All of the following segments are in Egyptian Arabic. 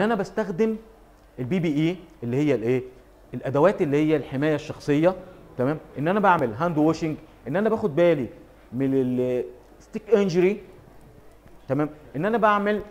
ان انا بستخدم البي بي اي اللي هي الايه الادوات اللي هي الحمايه الشخصيه تمام ان انا بعمل هاند واشنج ان انا باخد بالي من الستيك انجري تمام ان انا بعمل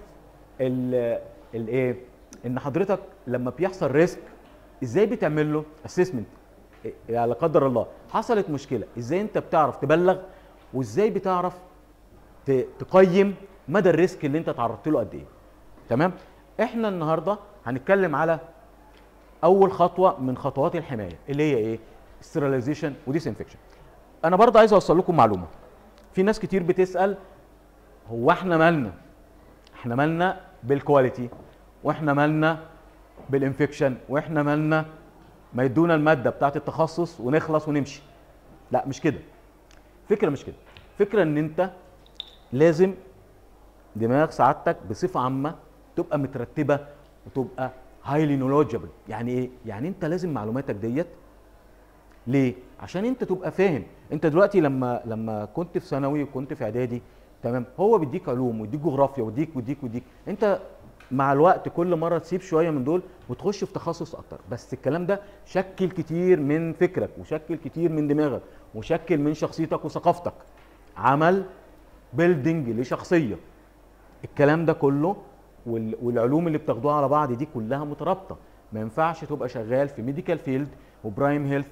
الايه ان حضرتك لما بيحصل ريسك ازاي بتعمل له اسسمنت لا قدر الله حصلت مشكله ازاي انت بتعرف تبلغ وازاي بتعرف ت- تقيم مدى الريسك اللي انت تعرضت له قد ايه تمام احنا النهارده هنتكلم على اول خطوه من خطوات الحمايه اللي هي ايه ستيرلايزيشن وديسانفكشن انا برضه عايز اوصل لكم معلومه في ناس كتير بتسال هو احنا مالنا احنا مالنا بالكواليتي واحنا مالنا بالانفكشن واحنا مالنا ما يدونا الماده بتاعت التخصص ونخلص ونمشي لا مش كده فكره مش كده فكره ان انت لازم دماغ سعادتك بصفه عامه تبقى مترتبه وتبقى هايلي نولوجيبل يعني ايه يعني انت لازم معلوماتك ديت ليه عشان انت تبقى فاهم انت دلوقتي لما لما كنت في ثانوي وكنت في اعدادي تمام هو بيديك علوم ويديك جغرافيا ويديك ويديك ويديك انت مع الوقت كل مره تسيب شويه من دول وتخش في تخصص اكتر بس الكلام ده شكل كتير من فكرك وشكل كتير من دماغك وشكل من شخصيتك وثقافتك عمل بيلدينج لشخصيه الكلام ده كله وال- والعلوم اللي بتاخدوها على بعض دي كلها مترابطه ما ينفعش تبقى شغال في ميديكال فيلد وبرايم هيلث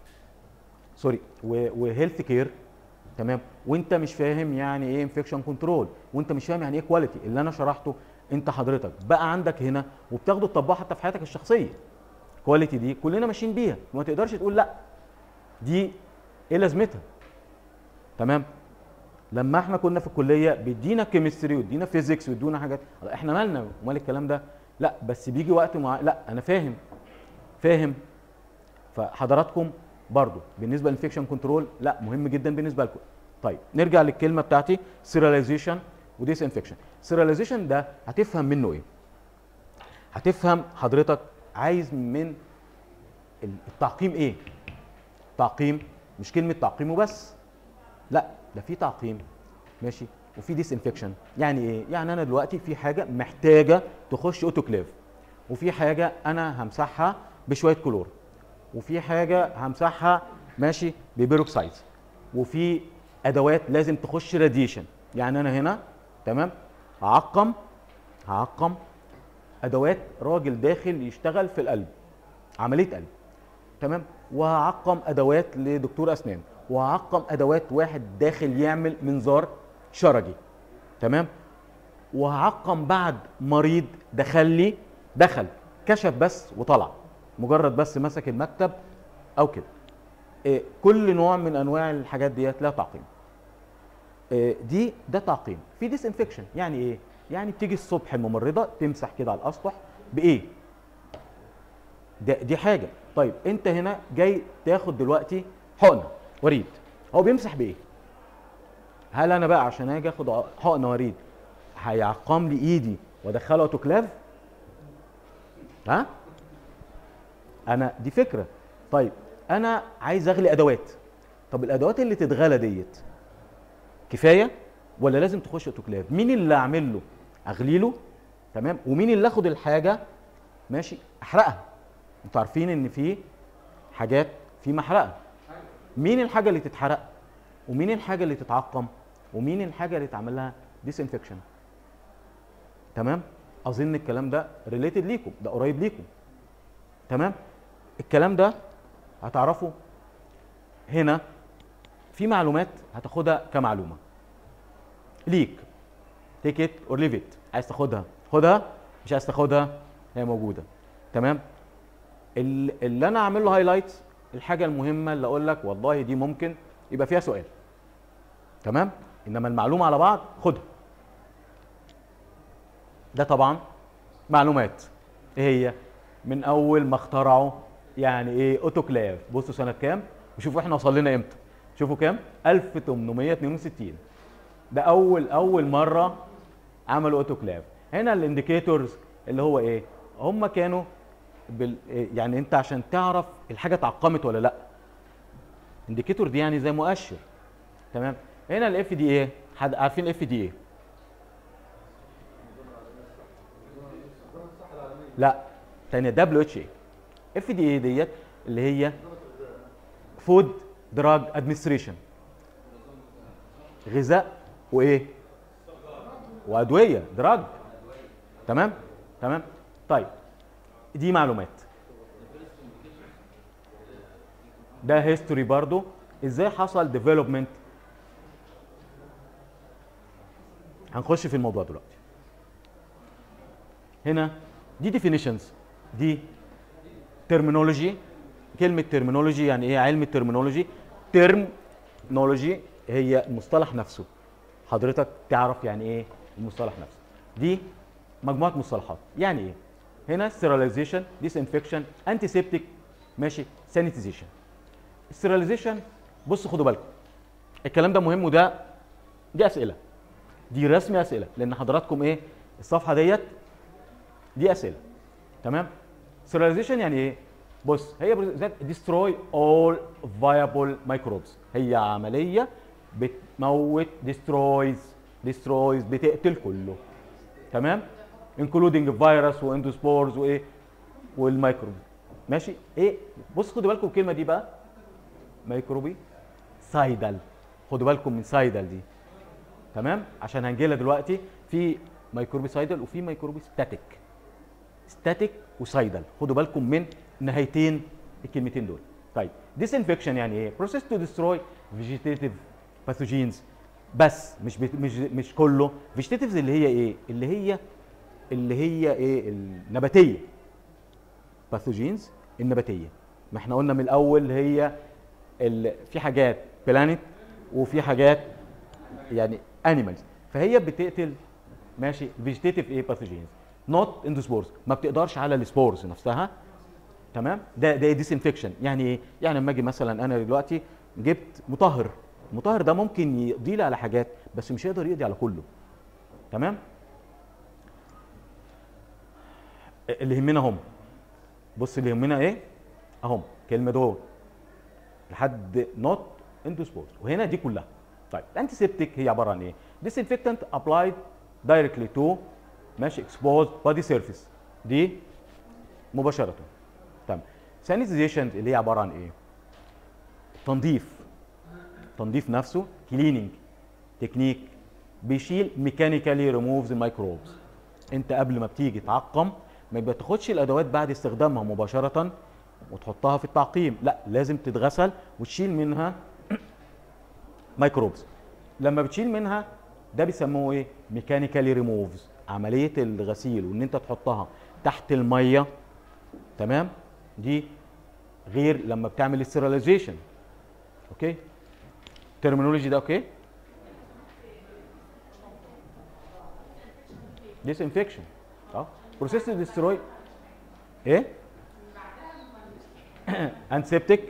سوري وهيلث كير تمام وانت مش فاهم يعني ايه انفكشن كنترول وانت مش فاهم يعني ايه كواليتي اللي انا شرحته انت حضرتك بقى عندك هنا وبتاخده تطبقه حتى في حياتك الشخصيه كواليتي دي كلنا ماشيين بيها وما تقدرش تقول لا دي ايه لازمتها تمام لما احنا كنا في الكليه بيدينا كيمستري ويدينا فيزيكس ويدونا حاجات احنا مالنا ومال الكلام ده لا بس بيجي وقت مع لا انا فاهم فاهم فحضراتكم برضو بالنسبه للانفكشن كنترول لا مهم جدا بالنسبه لكم طيب نرجع للكلمه بتاعتي سيراليزيشن وديس انفكشن سيراليزيشن ده هتفهم منه ايه هتفهم حضرتك عايز من التعقيم ايه تعقيم مش كلمه تعقيم وبس لا ده في تعقيم ماشي وفي ديس انفكشن يعني ايه يعني انا دلوقتي في حاجه محتاجه تخش اوتوكليف وفي حاجه انا همسحها بشويه كلور وفي حاجه همسحها ماشي ببيروكسايد وفي ادوات لازم تخش راديشن يعني انا هنا تمام هعقم هعقم ادوات راجل داخل يشتغل في القلب عمليه قلب تمام وهعقم ادوات لدكتور اسنان وهعقم ادوات واحد داخل يعمل منظار شرجي تمام وهعقم بعد مريض دخل لي دخل كشف بس وطلع مجرد بس مسك المكتب او كده إيه كل نوع من انواع الحاجات ديت لها تعقيم إيه دي ده تعقيم في ديس انفكشن يعني ايه يعني بتيجي الصبح الممرضه تمسح كده على الاسطح بايه ده دي حاجه طيب انت هنا جاي تاخد دلوقتي حقنه وريد هو بيمسح بايه هل انا بقى عشان اجي اخد حقنه وريد هيعقم لي ايدي وادخله اوتوكلاف ها انا دي فكره طيب انا عايز اغلي ادوات طب الادوات اللي تتغلى ديت كفايه ولا لازم تخش اوتوكلاف مين اللي اعمل له اغلي له تمام ومين اللي اخد الحاجه ماشي احرقها انتوا عارفين ان في حاجات في محرقه مين الحاجه اللي تتحرق ومين الحاجه اللي تتعقم ومين الحاجه اللي تعمل لها ديس انفكشن تمام اظن الكلام ده ريليتد ليكم ده قريب ليكم تمام الكلام ده هتعرفه هنا في معلومات هتاخدها كمعلومه ليك تيك ات اور ليف ات عايز تاخدها خدها مش عايز تاخدها هي موجوده تمام ال- اللي انا اعمل له هايلايت الحاجه المهمه اللي اقول لك والله دي ممكن يبقى فيها سؤال تمام انما المعلومه على بعض خدها ده طبعا معلومات ايه هي من اول ما اخترعوا يعني ايه اوتوكلاف بصوا سنه كام وشوفوا احنا وصل لنا امتى شوفوا كام 1862 ده اول اول مره عملوا اوتوكلاف هنا الانديكيتورز اللي هو ايه هم كانوا بال يعني انت عشان تعرف الحاجه اتعقمت ولا لا انديكيتور دي يعني زي مؤشر تمام هنا الاف دي ايه حد عارفين الاف دي ايه لا تانية دبليو اتش اي اف دي اي ديت اللي هي فود دراج ادمنستريشن غذاء وايه وادويه دراج تمام تمام طيب دي معلومات ده هيستوري برضو ازاي حصل ديفلوبمنت هنخش في الموضوع دلوقتي هنا دي ديفينيشنز دي ترمينولوجي كلمه ترمينولوجي يعني ايه علم الترمينولوجي ترمينولوجي هي المصطلح نفسه حضرتك تعرف يعني ايه المصطلح نفسه دي مجموعه مصطلحات يعني ايه هنا ستيرلايزيشن ديسانفكشن انتي سيبتيك ماشي سانيتيزيشن ستيرلايزيشن بصوا خدوا بالكم الكلام ده مهم وده دي اسئله دي رسم اسئله لان حضراتكم ايه الصفحه ديت دي اسئله تمام ستيرلايزيشن يعني ايه بص هي ديستروي اول فايبل مايكروبس هي عمليه بتموت ديسترويز ديسترويز بتقتل كله تمام انكلودنج فيروس واندوسبورز وايه والميكروب ماشي ايه بص خدوا بالكم الكلمه دي بقى ميكروبي سايدل خدوا بالكم من سايدل دي تمام عشان هنجي لها دلوقتي في ميكروبي سايدل وفي ميكروبي ستاتيك ستاتيك وسايدل خدوا بالكم من نهايتين الكلمتين دول طيب ديسانفكشن يعني ايه بروسيس تو ديستروي فيجيتيف باثوجينز بس مش بت... مش مش كله فيجيتيفز اللي هي ايه اللي هي اللي هي ايه النباتيه باثوجينز النباتيه ما احنا قلنا من الاول هي ال... في حاجات بلانيت وفي حاجات يعني انيمالز فهي بتقتل ماشي فيجيتيف ايه باثوجينز نوت اندوسبورز ما بتقدرش على السبورز نفسها تمام ده ده ديسانفكشن يعني ايه يعني لما اجي مثلا انا دلوقتي جبت مطهر المطهر ده ممكن يقضي لي على حاجات بس مش هيقدر يقضي على كله تمام اللي يهمنا هم بص اللي يهمنا ايه اهم كلمه دول لحد نوت انتو سبورت وهنا دي كلها طيب الانتي سيبتيك هي عباره عن ايه ديسانفكتنت ابلايد دايركتلي تو ماشي اكسبوز بادي سيرفيس دي مباشره تمام سانيتيزيشن اللي هي عباره عن ايه تنظيف تنظيف نفسه كليننج تكنيك بيشيل ميكانيكالي ريموفز الميكروبز انت قبل ما بتيجي تعقم ما بتاخدش الادوات بعد استخدامها مباشره وتحطها في التعقيم لا لازم تتغسل وتشيل منها ميكروبز لما بتشيل منها ده بيسموه ايه ميكانيكالي ريموفز عمليه الغسيل وان انت تحطها تحت الميه تمام دي غير لما بتعمل استيراليزيشن اوكي الترمينولوجي ده اوكي ديس انفكشن اه بروسيس ديستروي ايه انتسبتيك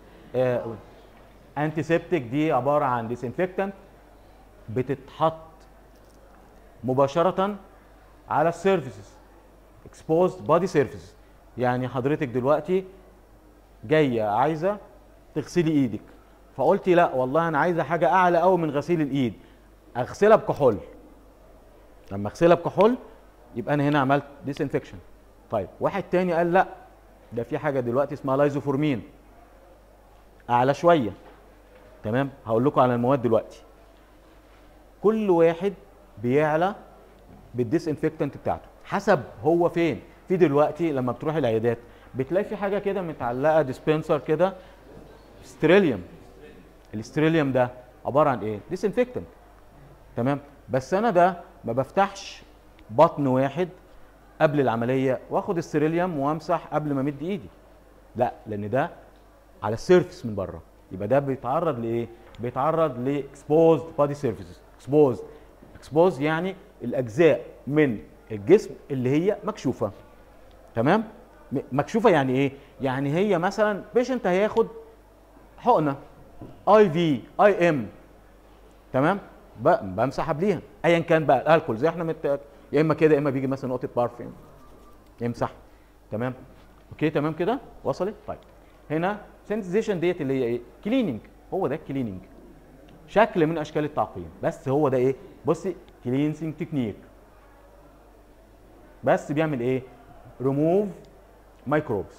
انتيسبتيك دي عباره عن ديسانفكتنت بتتحط مباشره على السيرفيسز اكسبوزد بادي سيرفيسز يعني حضرتك دلوقتي جايه عايزه تغسلي ايدك فقلتي لا والله انا عايزه حاجه اعلى قوي من غسيل الايد اغسلها بكحول لما اغسلها بكحول يبقى انا هنا عملت ديسانفكشن طيب واحد تاني قال لا ده في حاجه دلوقتي اسمها لايزوفورمين اعلى شويه تمام هقول لكم على المواد دلوقتي كل واحد بيعلى بالديسانفكتنت بتاعته حسب هو فين في دلوقتي لما بتروح العيادات بتلاقي في حاجه كده متعلقه ديسبنسر كده ستريليوم الاستريليوم ده عباره عن ايه ديسانفكتنت تمام بس انا ده ما بفتحش بطن واحد قبل العمليه واخد الستريليوم وامسح قبل ما امد ايدي لا لان ده على السيرفيس من بره يبقى ده بيتعرض لايه بيتعرض لاكسبوزد بادي سيرفيسز اكسبوزد اكسبوز يعني الاجزاء من الجسم اللي هي مكشوفه تمام م- مكشوفه يعني ايه يعني هي مثلا بيشنت هياخد حقنه اي في اي ام تمام ب- بمسح قبليها ايا كان بقى الالكول زي احنا مت... يا اما كده يا اما بيجي مثلا نقطه بارفيوم يمسح تمام اوكي تمام كده وصلت طيب هنا سنتيزيشن ديت اللي هي ايه كليننج هو ده الكليننج شكل من اشكال التعقيم بس هو ده ايه بصي كلينسنج تكنيك بس بيعمل ايه remove microbes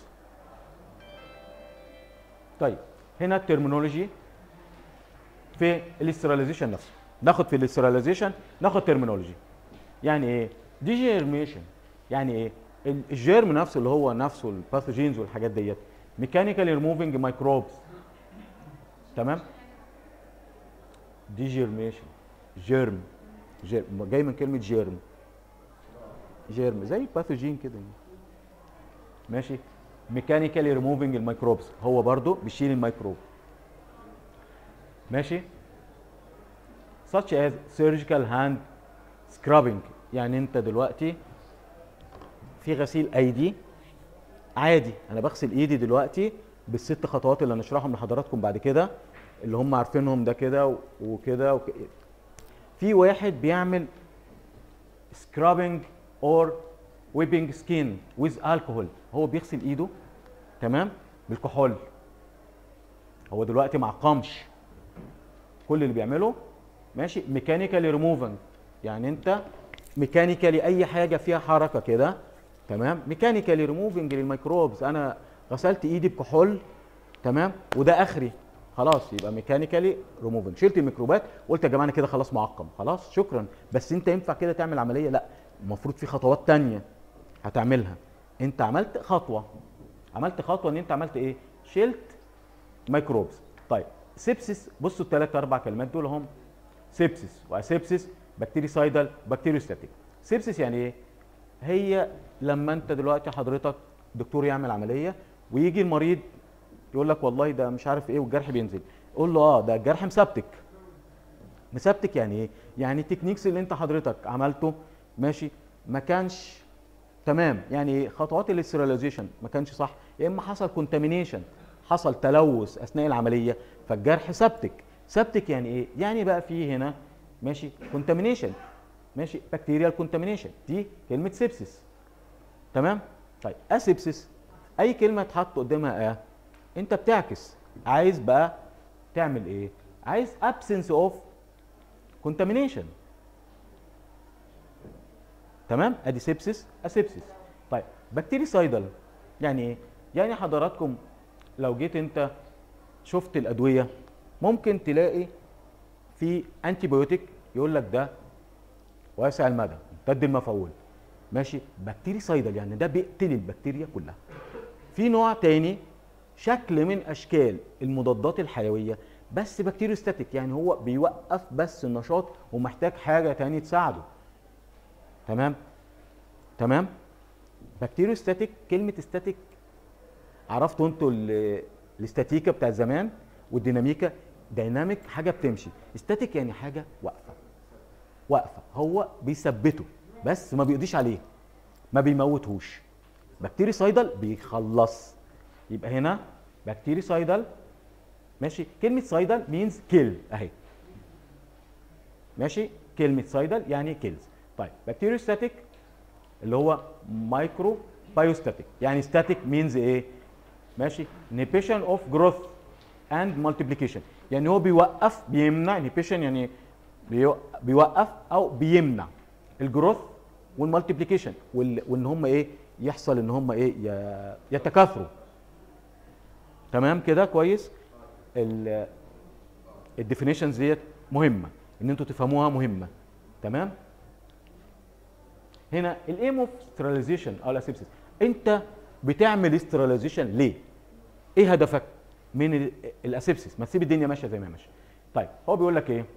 طيب هنا الترمينولوجي في الاستراليزيشن نفسه ناخد في الاستراليزيشن ناخد ترمينولوجي يعني ايه ديجيرميشن يعني ايه ال- الجيرم نفسه اللي هو نفسه الباثوجينز والحاجات ديت ميكانيكالي ريموفينج مايكروبس تمام ديجيرميشن جيرم جيرم جاي من كلمه جيرم جيرم زي الباثوجين كده يعني. ماشي ميكانيكالي ريموفينج الميكروبس هو برضو بيشيل الميكروب ماشي such as surgical hand scrubbing يعني انت دلوقتي في غسيل ايدي عادي انا بغسل ايدي دلوقتي بالست خطوات اللي هنشرحهم لحضراتكم بعد كده اللي هم عارفينهم ده كده و- وكده وك... في واحد بيعمل scrubbing or whipping skin with alcohol هو بيغسل ايده تمام بالكحول هو دلوقتي مع قمش كل اللي بيعمله ماشي ميكانيكالي ريموفنج يعني انت ميكانيكالي اي حاجه فيها حركه كده تمام ميكانيكالي ريموفنج للميكروبز انا غسلت ايدي بكحول تمام وده اخري خلاص يبقى ميكانيكالي ريموفنج شلت الميكروبات قلت يا جماعه انا كده خلاص معقم خلاص شكرا بس انت ينفع كده تعمل عمليه لا المفروض في خطوات تانية هتعملها انت عملت خطوه عملت خطوه ان انت عملت ايه شلت ميكروبز طيب سيبسيس بصوا الثلاث اربع كلمات دول هم سيبسيس واسيبسيس بكتيريسايدال بكتيريوستاتيك سيبسيس يعني ايه هي لما انت دلوقتي حضرتك دكتور يعمل عمليه ويجي المريض يقول لك والله ده مش عارف ايه والجرح بينزل قول له اه ده الجرح مسبتك مسبتك يعني ايه يعني التكنيكس اللي انت حضرتك عملته ماشي ما كانش تمام يعني ايه خطوات الاستراليزيشن ما كانش صح يا اما حصل كونتامينيشن حصل تلوث اثناء العمليه فالجرح سبتك سبتك يعني ايه يعني بقى في هنا ماشي كونتامينيشن ماشي بكتيريال كونتامينيشن دي كلمه سيبسيس تمام طيب اسيبسيس اي كلمه تحط قدامها اه انت بتعكس عايز بقى تعمل ايه عايز absence of contamination تمام ادي سيبسيس اسيبسيس طيب بكتيريسايدال يعني ايه يعني حضراتكم لو جيت انت شفت الادويه ممكن تلاقي في انتي بايوتيك يقول لك ده واسع المدى امتد المفعول ماشي بكتيريسايدال يعني ده بيقتل البكتيريا كلها في نوع تاني شكل من اشكال المضادات الحيويه بس بكتيريوستاتيك يعني هو بيوقف بس النشاط ومحتاج حاجه تاني تساعده تمام تمام بكتيريوستاتيك كلمه استاتيك عرفتوا انتوا ال- الاستاتيكا بتاع زمان والديناميكا ديناميك حاجه بتمشي استاتيك يعني حاجه واقفه واقفه هو بيثبته بس ما بيقضيش عليه ما بيموتهوش بكتيريسايدال بيخلص يبقى هنا بكتيريسايدال ماشي كلمه سايدال مينز كيل اهي ماشي كلمه سايدال يعني كيلز طيب بكتيريوستاتيك اللي هو مايكرو بايوستاتيك يعني ستاتيك مينز ايه ماشي inhibition اوف جروث اند مالتيبليكيشن يعني هو بيوقف بيمنع inhibition يعني بيو- بيوقف او بيمنع الجروث والمالتيبليكيشن وان هم ايه يحصل ان هم ايه ي- يتكاثروا تمام كده كويس الديفينيشنز ديت مهمه ان انتوا تفهموها مهمه تمام هنا الايم اوف ستراليزيشن او الاسيبسيس انت بتعمل استراليزيشن ليه ايه هدفك من ال- الاسيبسيس ما تسيب الدنيا ماشيه زي ما هي ماشيه طيب هو بيقول لك ايه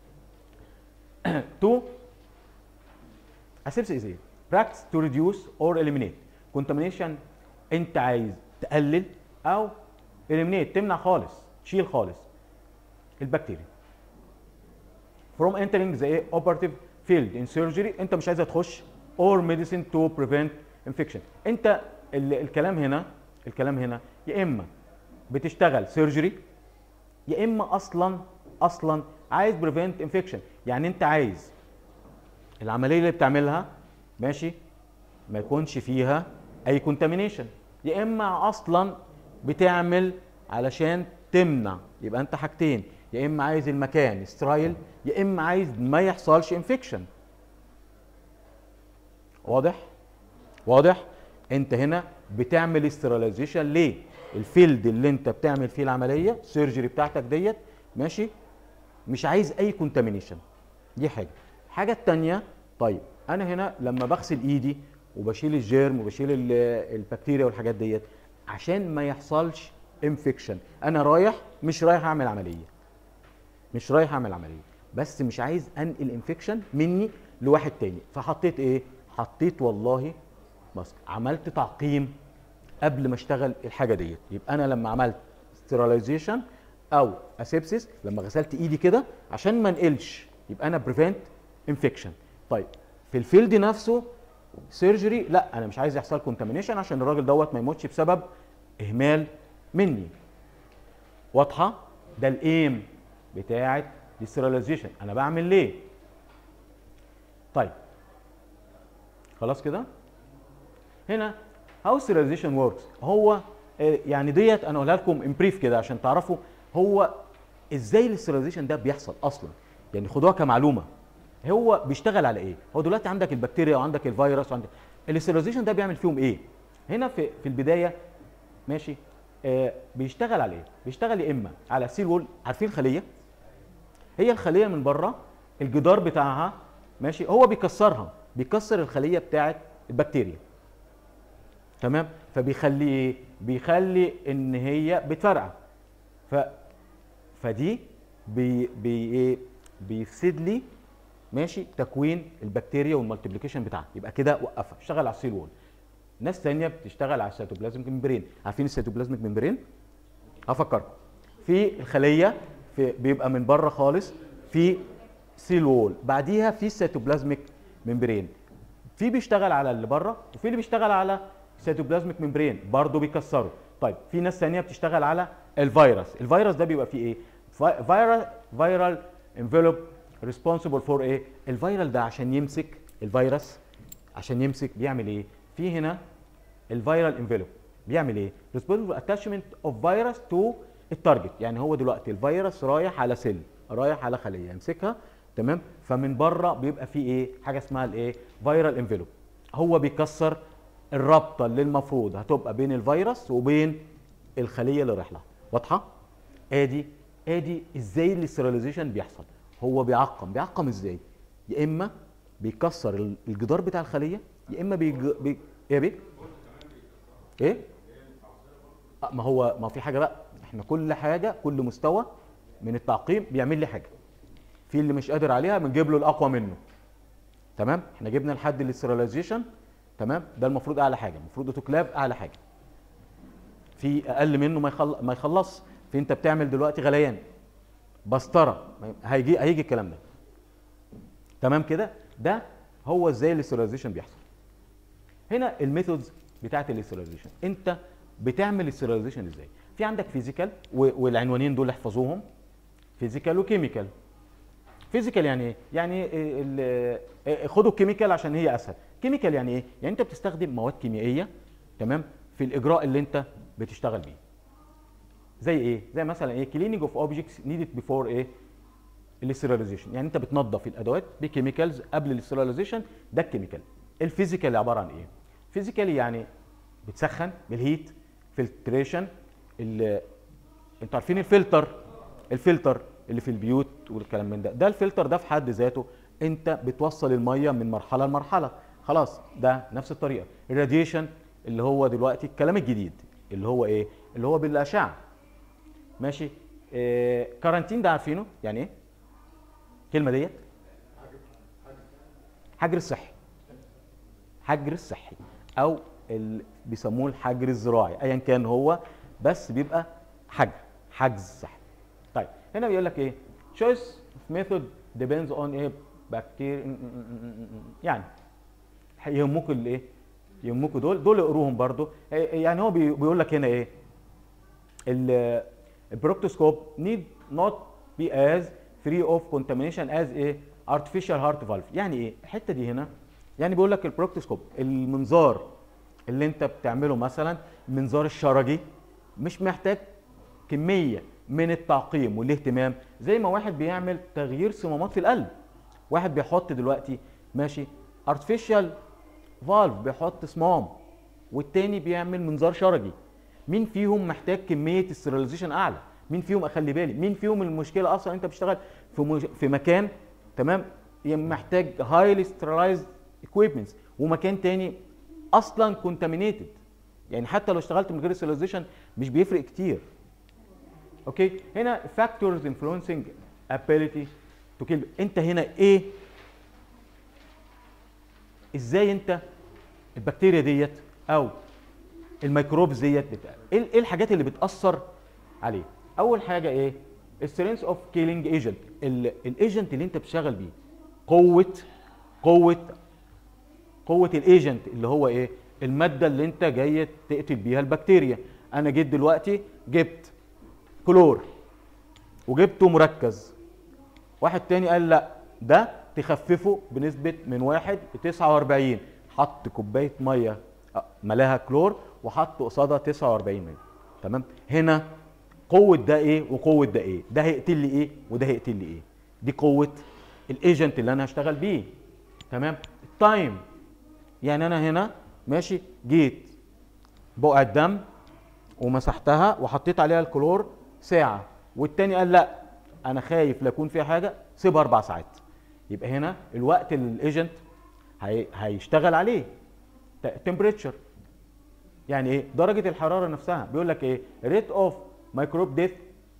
تو اسيبسيس ايه براكتس تو ريديوس اور اليمينيت كونتامينيشن انت عايز تقلل او اليمينيت تمنع خالص تشيل خالص البكتيريا from entering the operative field in surgery انت مش عايزها تخش or medicine to prevent infection انت ال الكلام هنا الكلام هنا يا اما بتشتغل سيرجري يا اما اصلا اصلا عايز بريفنت انفكشن يعني انت عايز العمليه اللي بتعملها ماشي ما يكونش فيها اي كونتامينيشن يا اما اصلا بتعمل علشان تمنع يبقى انت حاجتين يا اما عايز المكان سترايل يا اما عايز ما يحصلش انفكشن واضح واضح انت هنا بتعمل استراليزيشن ليه الفيلد اللي انت بتعمل فيه العمليه السيرجري بتاعتك ديت ماشي مش عايز اي كونتامينيشن دي حاجه الحاجه الثانيه طيب انا هنا لما بغسل ايدي وبشيل الجيرم وبشيل ال- البكتيريا والحاجات ديت عشان ما يحصلش انفكشن انا رايح مش رايح اعمل عمليه مش رايح اعمل عمليه بس مش عايز انقل انفكشن مني لواحد تاني فحطيت ايه حطيت والله ماسك عملت تعقيم قبل ما اشتغل الحاجه ديت يبقى انا لما عملت ستيرلايزيشن او اسيبسيس لما غسلت ايدي كده عشان ما انقلش يبقى انا بريفنت انفكشن طيب في الفيلد نفسه سيرجري لا انا مش عايز يحصل كونتامينيشن عشان الراجل دوت ما يموتش بسبب اهمال مني واضحه ده الايم بتاعه الستيرلايزيشن انا بعمل ليه طيب خلاص كده هنا هاو ستيرلايزيشن وركس هو آه، يعني ديت انا اقولها لكم ان بريف كده عشان تعرفوا هو ازاي الاستيرلايزيشن ده بيحصل اصلا يعني خدوها كمعلومه هو بيشتغل على ايه هو دلوقتي عندك البكتيريا وعندك الفيروس وعندك الاستيرلايزيشن ده بيعمل فيهم ايه هنا في في البدايه ماشي آه بيشتغل على ايه بيشتغل يا اما على سيل وول عارفين الخليه هي الخليه من بره الجدار بتاعها ماشي هو بيكسرها بيكسر الخليه بتاعه البكتيريا تمام فبيخلي ايه بيخلي ان هي بتفرقع ف فدي بي بي ايه بيفسد لي ماشي تكوين البكتيريا والمالتيبليكيشن بتاعها يبقى كده وقفها اشتغل على السيل وول ناس تانية بتشتغل على السيتوبلازميك ممبرين عارفين السيتوبلازميك ممبرين هفكركم في الخليه في بيبقى من بره خالص في سيل وول بعديها في سيتوبلازميك ممبرين في بيشتغل على اللي بره وفي اللي بيشتغل على سيتوبلازميك ممبرين برضه بيكسره طيب في ناس ثانيه بتشتغل على الفيروس الفيروس ده بيبقى فيه ايه فيرال فيرال انفلوب ريسبونسبل فور ايه الفيرال ده عشان يمسك الفيروس عشان يمسك بيعمل ايه في هنا الفيرال انفلوب بيعمل ايه ريسبونسبل اتاشمنت اوف فيروس تو التارجت يعني هو دلوقتي الفيروس رايح على سيل رايح على خليه يمسكها تمام فمن بره بيبقى فيه ايه حاجه اسمها الايه فيرال انفلوب هو بيكسر الرابطه اللي المفروض هتبقى بين الفيروس وبين الخليه اللي رايح لها واضحه ادي ادي ازاي الاستراليزيشن بيحصل هو بيعقم بيعقم ازاي يا اما بيكسر ال- الجدار بتاع الخليه يا اما بيج... بي... ايه يا بيه ايه آه، ما هو ما في حاجه بقى احنا كل حاجه كل مستوى من التعقيم بيعمل لي حاجه في اللي مش قادر عليها بنجيب له الاقوى منه تمام احنا جبنا لحد الاستراليزيشن تمام ده المفروض اعلى حاجه المفروض اوتوكلاف اعلى حاجه في اقل منه ما يخلص ما يخلص في انت بتعمل دلوقتي غليان بسطره ما- هيجي هيجي الكلام ده تمام كده ده هو ازاي الاستراليزيشن بيحصل هنا الميثودز بتاعت الاستراليزيشن انت بتعمل الاستراليزيشن ازاي في عندك فيزيكال والعنوانين دول احفظوهم فيزيكال وكيميكال فيزيكال يعني ايه يعني ال- ال- خدوا الكيميكال عشان هي اسهل كيميكال يعني ايه يعني انت بتستخدم مواد كيميائيه تمام في الاجراء اللي انت بتشتغل بيه زي ايه زي مثلا ايه كليننج اوف اوبجكتس نيدد بيفور ايه الاستراليزيشن يعني انت بتنظف الادوات بكيميكالز قبل الاستراليزيشن ده الكيميكال الفيزيكال عباره عن ايه فيزيكال يعني بتسخن بالهيت فلتريشن انتوا عارفين الفلتر الفلتر اللي في البيوت والكلام من ده ده الفلتر ده في حد ذاته انت بتوصل الميه من مرحله لمرحله خلاص ده نفس الطريقه الراديشن اللي هو دلوقتي الكلام الجديد اللي هو ايه اللي هو بالاشعه ماشي إيه كارانتين ده عارفينه يعني ايه الكلمه ديت حجر الصحي حجر الصحي او ال... بيسموه الحجر الزراعي ايا كان هو بس بيبقى حجر حجز صحي طيب هنا بيقول لك ايه choice of method depends on ايه بكتيريا يعني يهمكم الايه يهمكم دول دول اقروهم برضو يعني هو بي- بيقول لك هنا ايه ال- البروكتوسكوب need not be as free of contamination as a artificial heart valve يعني ايه الحته دي هنا يعني بيقول لك البروكتوسكوب المنظار اللي انت بتعمله مثلا المنظار الشرجي مش محتاج كميه من التعقيم والاهتمام زي ما واحد بيعمل تغيير صمامات في القلب واحد بيحط دلوقتي ماشي artificial فالف بيحط صمام والتاني بيعمل منظار شرجي مين فيهم محتاج كميه استراليزيشن اعلى مين فيهم اخلي بالي مين فيهم المشكله اصلا انت بتشتغل في مج... في مكان تمام محتاج هايلي سترالايزد اكويبمنتس ومكان تاني اصلا كونتامينيتد يعني حتى لو اشتغلت من غير ستراليزيشن مش بيفرق كتير اوكي هنا فاكتورز انفلونسنج ability تو كيل انت هنا ايه ازاي انت البكتيريا ديت او الميكروبز ديت بتاع ايه إيه الحاجات اللي بتاثر عليه اول حاجه ايه السترينث اوف كيلينج ايجنت الايجنت اللي انت بتشتغل بيه قوه قوه قوه الايجنت اللي هو ايه الماده اللي انت جاي تقتل بيها البكتيريا انا جيت دلوقتي جبت كلور وجبته مركز واحد تاني قال لا ده تخففه بنسبه من واحد ل 49 حط كوبايه ميه آه، ملاها كلور وحط قصادها 49 مللي تمام هنا قوه ده ايه وقوه ده ايه ده هيقتل لي ايه وده هيقتل لي ايه دي قوه الايجنت اللي انا هشتغل بيه تمام التايم يعني انا هنا ماشي جيت بقعة دم ومسحتها وحطيت عليها الكلور ساعة والتاني قال لا انا خايف لا يكون فيها حاجة سيبها اربع ساعات يبقى هنا الوقت اللي الايجنت هي هيشتغل عليه تمبريتشر يعني ايه درجة الحرارة نفسها بيقول لك ايه ريت اوف ميكروب ديث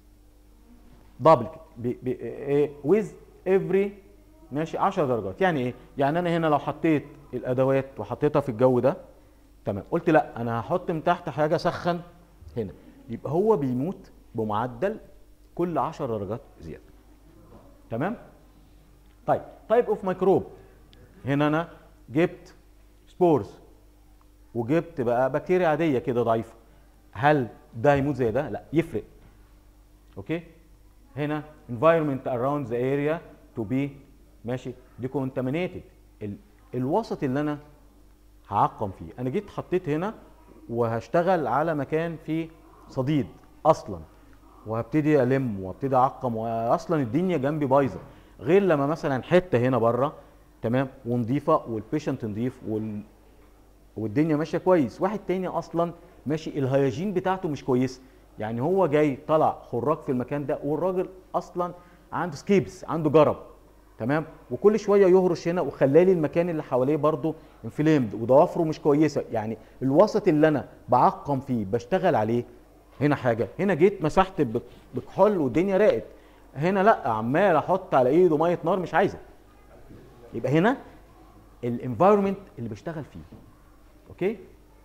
دبل ايه ويز افري ماشي 10 درجات يعني ايه يعني انا هنا لو حطيت الادوات وحطيتها في الجو ده تمام قلت لا انا هحط من تحت حاجه سخن هنا يبقى هو بيموت بمعدل كل 10 درجات زياده تمام طيب تايب اوف ميكروب هنا انا جبت سبورز وجبت بقى بكتيريا عاديه كده ضعيفه هل ده هيموت زي ده لا يفرق اوكي هنا environment around the area to be ماشي decontaminated ال الوسط اللي انا هعقم فيه انا جيت حطيت هنا وهشتغل على مكان فيه صديد اصلا وهبتدي الم وابتدي اعقم واصلا الدنيا جنبي بايظه غير لما مثلا حته هنا بره تمام ونضيفه والبيشنت نضيف وال... والدنيا ماشيه كويس واحد تاني اصلا ماشي الهياجين بتاعته مش كويسه يعني هو جاي طلع خراج في المكان ده والراجل اصلا عنده سكيبس عنده جرب تمام وكل شويه يهرش هنا وخلالي المكان اللي حواليه برضه انفليمد وضوافره مش كويسه يعني الوسط اللي انا بعقم فيه بشتغل عليه هنا حاجه هنا جيت مسحت بك- بكحول والدنيا راقت هنا لا عمال احط على ايده ميه نار مش عايزه يبقى هنا الانفايرمنت اللي بشتغل فيه اوكي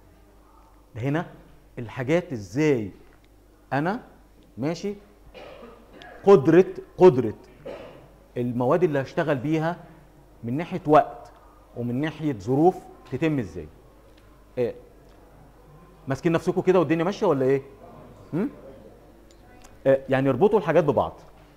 ده هنا الحاجات ازاي انا ماشي قدره قدره المواد اللي هشتغل بيها من ناحيه وقت ومن ناحيه ظروف تتم ازاي إيه؟ ماسكين نفسكم كده والدنيا ماشيه ولا ايه هم؟ إيه يعني اربطوا الحاجات ببعض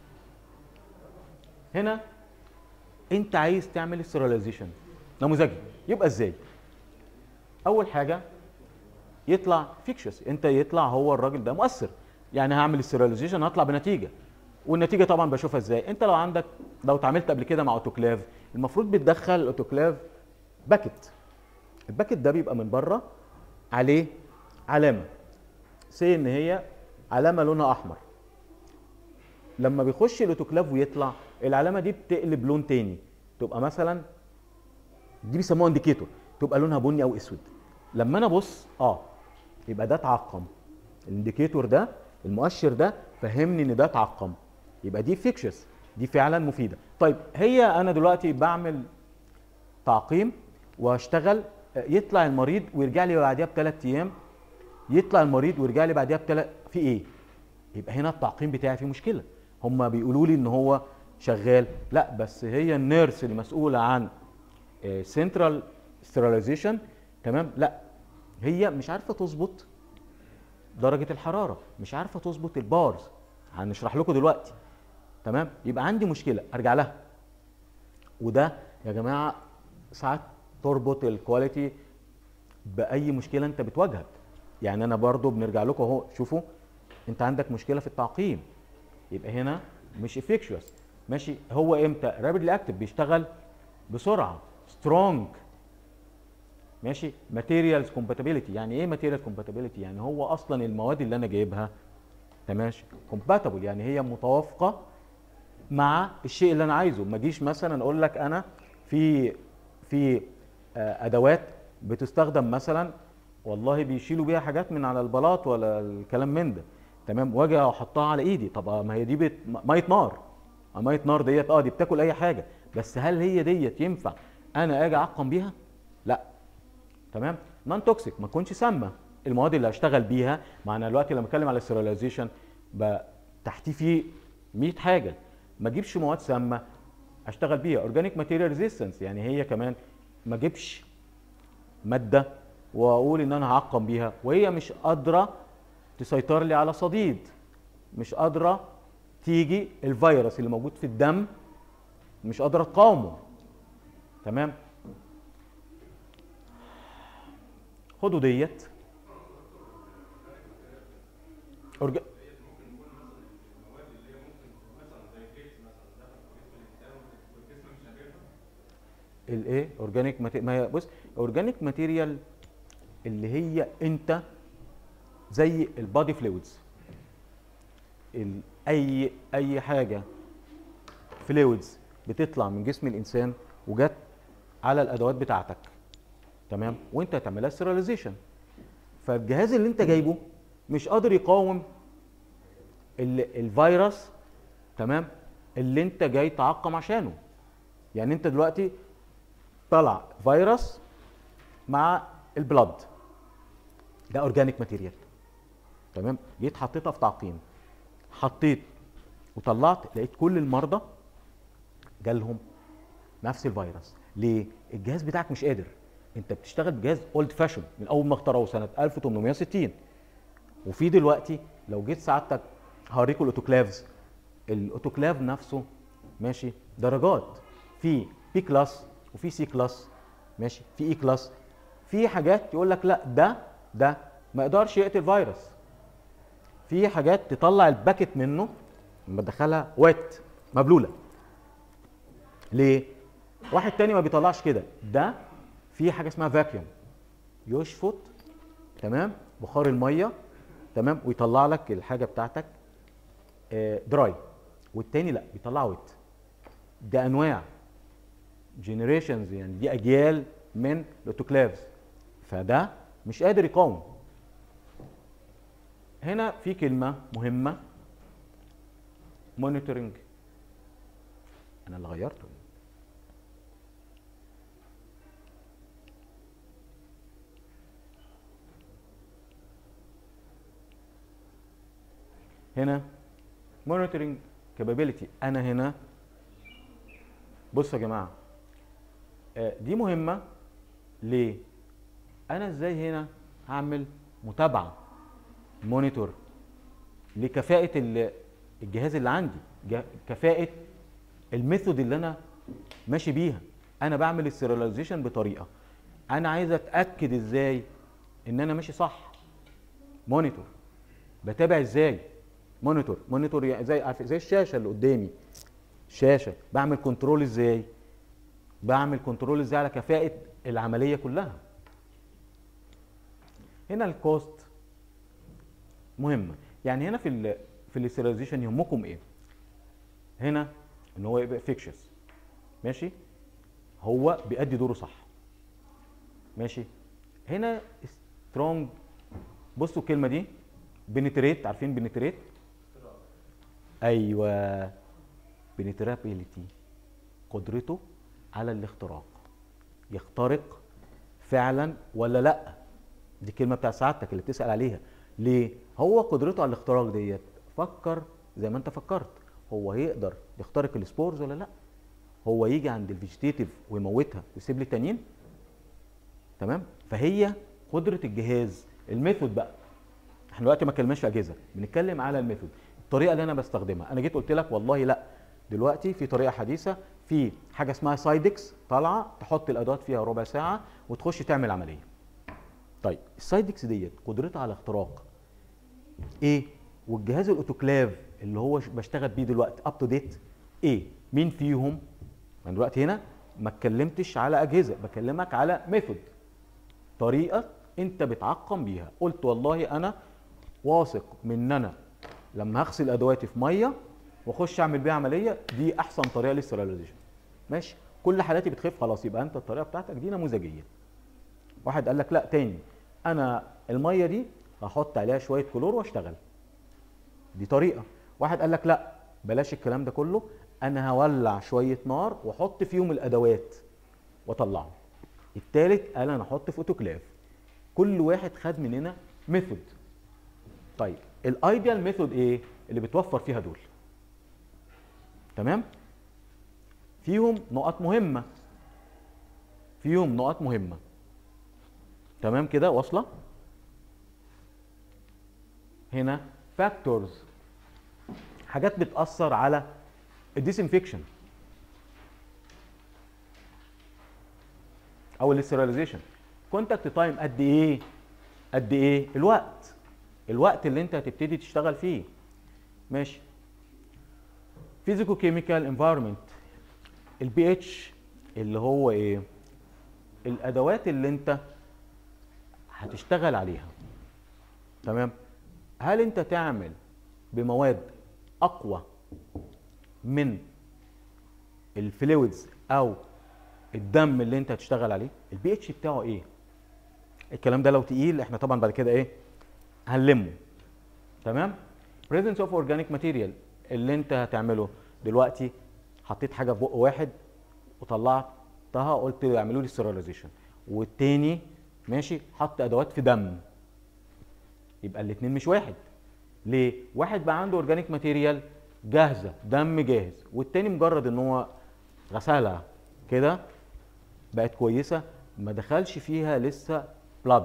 هنا انت عايز تعمل استراليزيشن نموذجي يبقى ازاي اول حاجه يطلع فيكشس انت يطلع هو الراجل ده مؤثر يعني هعمل استراليزيشن هطلع بنتيجه والنتيجه طبعا بشوفها ازاي انت لو عندك لو اتعاملت قبل كده مع اوتوكلاف المفروض بتدخل الاوتوكلاف باكت الباكت ده بيبقى من بره عليه علامه سي ان هي علامه لونها احمر لما بيخش الاوتوكلاف ويطلع العلامه دي بتقلب لون تاني تبقى مثلا دي بيسموها انديكيتور تبقى لونها بني او اسود لما انا ابص اه يبقى ده اتعقم الانديكيتور ده المؤشر ده فهمني ان ده اتعقم يبقى دي فيكشس دي فعلا مفيده طيب هي انا دلوقتي بعمل تعقيم واشتغل يطلع المريض ويرجع لي بعديها بثلاث ايام يطلع المريض ويرجع لي بعديها بثلاث في ايه يبقى هنا التعقيم بتاعي فيه مشكله هم بيقولوا لي ان هو شغال لا بس هي النيرس اللي مسؤوله عن سنترال ستيرلايزيشن تمام لا هي مش عارفه تظبط درجه الحراره مش عارفه تظبط البارز هنشرح لكم دلوقتي تمام يبقى عندي مشكله ارجع لها وده يا جماعه ساعات تربط الكواليتي باي مشكله انت بتواجهك يعني انا برضو بنرجع لكم اهو شوفوا انت عندك مشكله في التعقيم يبقى هنا مش افكشوس ماشي هو امتى رابيدلي اكتف بيشتغل بسرعه سترونج ماشي ماتيريالز كومباتيبيليتي يعني ايه ماتيريال كومباتيبيليتي يعني هو اصلا المواد اللي انا جايبها تمام كومباتبل يعني هي متوافقه مع الشيء اللي انا عايزه ما اجيش مثلا اقول لك انا في في آه، ادوات بتستخدم مثلا والله بيشيلوا بيها حاجات من على البلاط ولا الكلام من ده تمام واجي احطها على ايدي طب ما هي دي بت... ميه نار ميه نار ديت اه دي بتاكل اي حاجه بس هل هي ديت ينفع انا اجي اعقم بيها لا تمام نون توكسيك ما تكونش سامه المواد اللي هشتغل بيها مع انا دلوقتي لما اتكلم على السيراليزيشن تحتيه فيه 100 حاجه ما اجيبش مواد سامه اشتغل بيها اورجانيك ماتيريال ريزيستنس يعني هي كمان ما اجيبش ماده واقول ان انا هعقم بيها وهي مش قادره تسيطر لي على صديد مش قادره تيجي الفيروس اللي موجود في الدم مش قادره تقاومه تمام خدوا ديت أرج... الايه اورجانيك ماتيريال ما هي بص اورجانيك ماتيريال اللي هي انت زي البادي فلويدز اي اي حاجه فلويدز بتطلع من جسم الانسان وجت على الادوات بتاعتك تمام وانت هتعملها ستيرلايزيشن فالجهاز اللي انت جايبه مش قادر يقاوم الفيروس تمام اللي انت جاي تعقم عشانه يعني انت دلوقتي طلع فيروس مع البلد ده اورجانيك ماتيريال تمام جيت حطيتها في تعقيم حطيت وطلعت لقيت كل المرضى جالهم نفس الفيروس ليه الجهاز بتاعك مش قادر انت بتشتغل بجهاز اولد فاشون من اول ما اخترعوه سنه 1860 وفي دلوقتي لو جيت سعادتك هوريكم الاوتوكلافز الاوتوكلاف نفسه ماشي درجات في بي كلاس وفي سي كلاس ماشي في اي كلاس في حاجات يقول لك لا ده ده ما يقدرش يقتل فيروس في حاجات تطلع الباكت منه لما تدخلها ويت مبلوله ليه واحد تاني ما بيطلعش كده ده في حاجه اسمها فاكيوم يشفط تمام بخار الميه تمام ويطلع لك الحاجه بتاعتك دراي والتاني لا بيطلع ويت ده انواع جنريشنز يعني دي اجيال من الاوتوكلافز فده مش قادر يقاوم هنا في كلمه مهمه مونيتورنج انا اللي غيرته هنا مونيتورنج كابابيلتي انا هنا بصوا يا جماعه آه، دي مهمه ليه انا ازاي هنا هعمل متابعه مونيتور لكفاءه ال- الجهاز اللي عندي جه- كفاءه الميثود اللي انا ماشي بيها انا بعمل السيرياليزيشن بطريقه انا عايز اتاكد ازاي ان انا ماشي صح مونيتور بتابع ازاي مونيتور مونيتور يعني زي عارف زي الشاشه اللي قدامي شاشه بعمل كنترول ازاي بعمل كنترول ازاي على كفاءه العمليه كلها هنا الكوست مهمه يعني هنا في ال في الاستيلايزيشن يهمكم ايه هنا ان هو يبقى فيكشس ماشي هو بيأدي دوره صح ماشي هنا سترونج بصوا الكلمه دي بنتريت عارفين بنتريت ايوه بنترابيليتي قدرته على الاختراق يخترق فعلا ولا لا دي الكلمه بتاع سعادتك اللي بتسال عليها ليه هو قدرته على الاختراق ديت فكر زي ما انت فكرت هو هيقدر يخترق السبورز ولا لا هو يجي عند الفيجيتيف ويموتها ويسيب لي التانيين تمام فهي قدره الجهاز الميثود بقى احنا دلوقتي ما اتكلمناش في اجهزه بنتكلم على الميثود الطريقه اللي انا بستخدمها انا جيت قلت لك والله لا دلوقتي في طريقه حديثه في حاجه اسمها سايدكس طالعه تحط الادوات فيها ربع ساعه وتخش تعمل عمليه طيب السايدكس ديت قدرتها على اختراق ايه والجهاز الاوتوكلاف اللي هو ش- بشتغل بيه دلوقتي اب تو ديت ايه مين فيهم انا دلوقتي هنا ما اتكلمتش على اجهزه بكلمك على ميثود طريقه انت بتعقم بيها قلت والله انا واثق من ان انا لما هغسل ادواتي في ميه واخش اعمل بيها عمليه دي احسن طريقه للسترلايزيشن ماشي كل حالاتي بتخف خلاص يبقى انت الطريقه بتاعتك دي نموذجيه واحد قال لك لا تاني انا الميه دي هحط عليها شويه كلور واشتغل دي طريقه واحد قال لك لا بلاش الكلام ده كله انا هولع شويه نار واحط فيهم الادوات واطلعهم التالت قال انا احط في اوتوكلاف كل واحد خد مننا ميثود طيب الايديال ميثود ايه اللي بتوفر فيها دول تمام فيهم نقط مهمه فيهم نقط مهمه تمام كده واصله هنا فاكتورز حاجات بتاثر على الديسانفكشن او الاستراليزيشن كونتاكت تايم قد ايه قد ايه الوقت الوقت اللي انت هتبتدي تشتغل فيه ماشي فيزيكو كيميكال انفايرمنت البي اتش اللي هو ايه الادوات اللي انت هتشتغل عليها تمام هل انت تعمل بمواد اقوى من الفلويدز او الدم اللي انت هتشتغل عليه البي اتش بتاعه ايه الكلام ده لو تقيل احنا طبعا بعد كده ايه هنلمه تمام presence of organic material اللي انت هتعمله دلوقتي حطيت حاجه في بق واحد وطلعتها قلت اعملوا لي ستيرلايزيشن والتاني ماشي حط ادوات في دم يبقى الاثنين مش واحد ليه واحد بقى عنده اورجانيك ماتيريال جاهزه دم جاهز والتاني مجرد ان هو غسلها كده بقت كويسه ما دخلش فيها لسه بلاد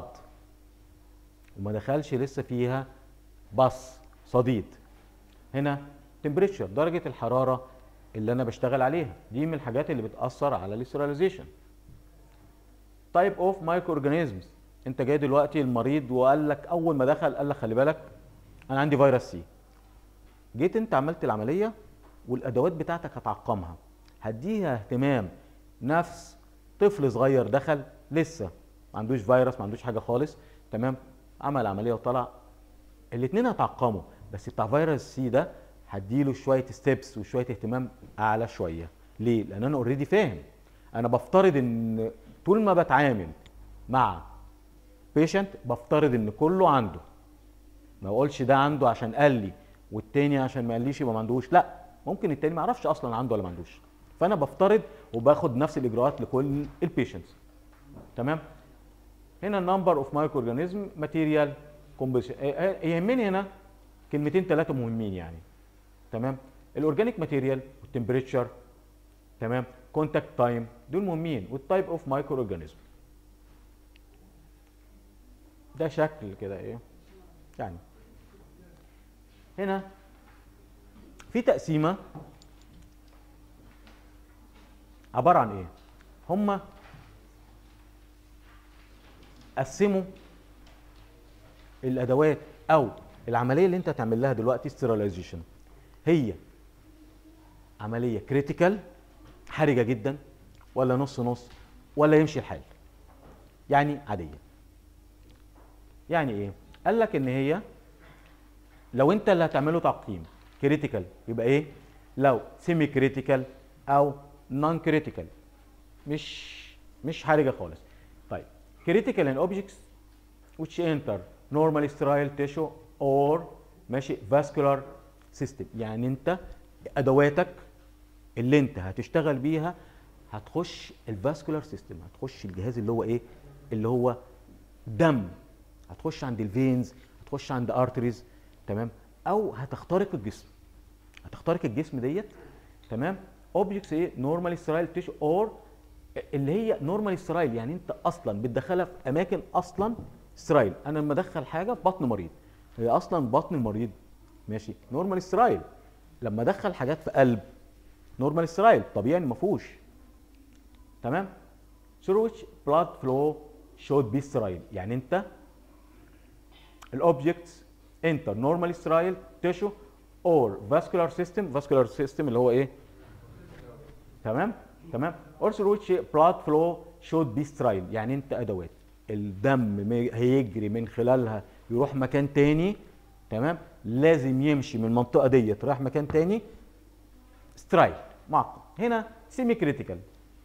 وما دخلش لسه فيها بص صديد هنا تمبريتشر درجه الحراره اللي انا بشتغل عليها دي من الحاجات اللي بتاثر على الاستراليزيشن تايب اوف مايكرو اورجانيزمز انت جاي دلوقتي المريض وقال لك اول ما دخل قال لك خلي بالك انا عندي فيروس سي جيت انت عملت العمليه والادوات بتاعتك هتعقمها هديها اهتمام نفس طفل صغير دخل لسه ما عندوش فيروس ما عندوش حاجه خالص تمام عمل عمليه وطلع الاثنين هتعقموا بس بتاع فيروس سي ده هديله شويه ستيبس وشويه اهتمام اعلى شويه ليه لان انا اوريدي فاهم انا بفترض ان طول ما بتعامل مع بيشنت بفترض ان كله عنده ما بقولش ده عنده عشان قال لي والتاني عشان ما قاليش يبقى ما عندوش لا ممكن التاني ما يعرفش اصلا عنده ولا ما عندوش فانا بفترض وباخد نفس الاجراءات لكل البيشنتس تمام هنا النمبر اوف مايكرو اورجانيزم ماتيريال كومبوزيشن يهمني هنا كلمتين ثلاثه مهمين يعني تمام الاورجانيك ماتيريال والتمبريتشر تمام كونتاكت تايم دول مهمين والتايب اوف مايكرو اورجانيزم ده شكل كده ايه يعني هنا في تقسيمه عباره عن ايه هم قسموا الادوات او العمليه اللي انت هتعمل لها دلوقتي ستيرلايزيشن هي عمليه كريتيكال حرجه جدا ولا نص نص ولا يمشي الحال يعني عاديه يعني ايه قال لك ان هي لو انت اللي هتعمله تعقيم كريتيكال يبقى ايه لو سيمي كريتيكال او نون كريتيكال مش مش حرجه خالص طيب كريتيكال ان اوبجكتس which enter normally sterile tissue or ماشي vascular system يعني انت ادواتك اللي انت هتشتغل بيها هتخش الفاسكولار سيستم هتخش الجهاز اللي هو ايه اللي هو دم هتخش عند الفينز هتخش عند ارتريز تمام او هتخترق الجسم هتخترق الجسم ديت تمام اوبجكتس ايه نورمالي سترايل تيشو اور اللي هي نورمالي سترايل يعني انت اصلا بتدخلها في اماكن اصلا سترايل انا لما ادخل حاجه في بطن مريض هي اصلا بطن المريض ماشي نورمالي سترايل لما ادخل حاجات في قلب نورمال سترايل طبيعي ما فيهوش تمام through which blood flow should be sterile يعني انت الاوبجكتس enter normally sterile tissue or vascular system vascular system اللي هو ايه تمام تمام or through which blood flow should be sterile يعني انت ادوات الدم مي- هيجري من خلالها يروح مكان تاني تمام لازم يمشي من المنطقه ديت رايح مكان تاني سترايل معقد هنا سيمي كريتيكال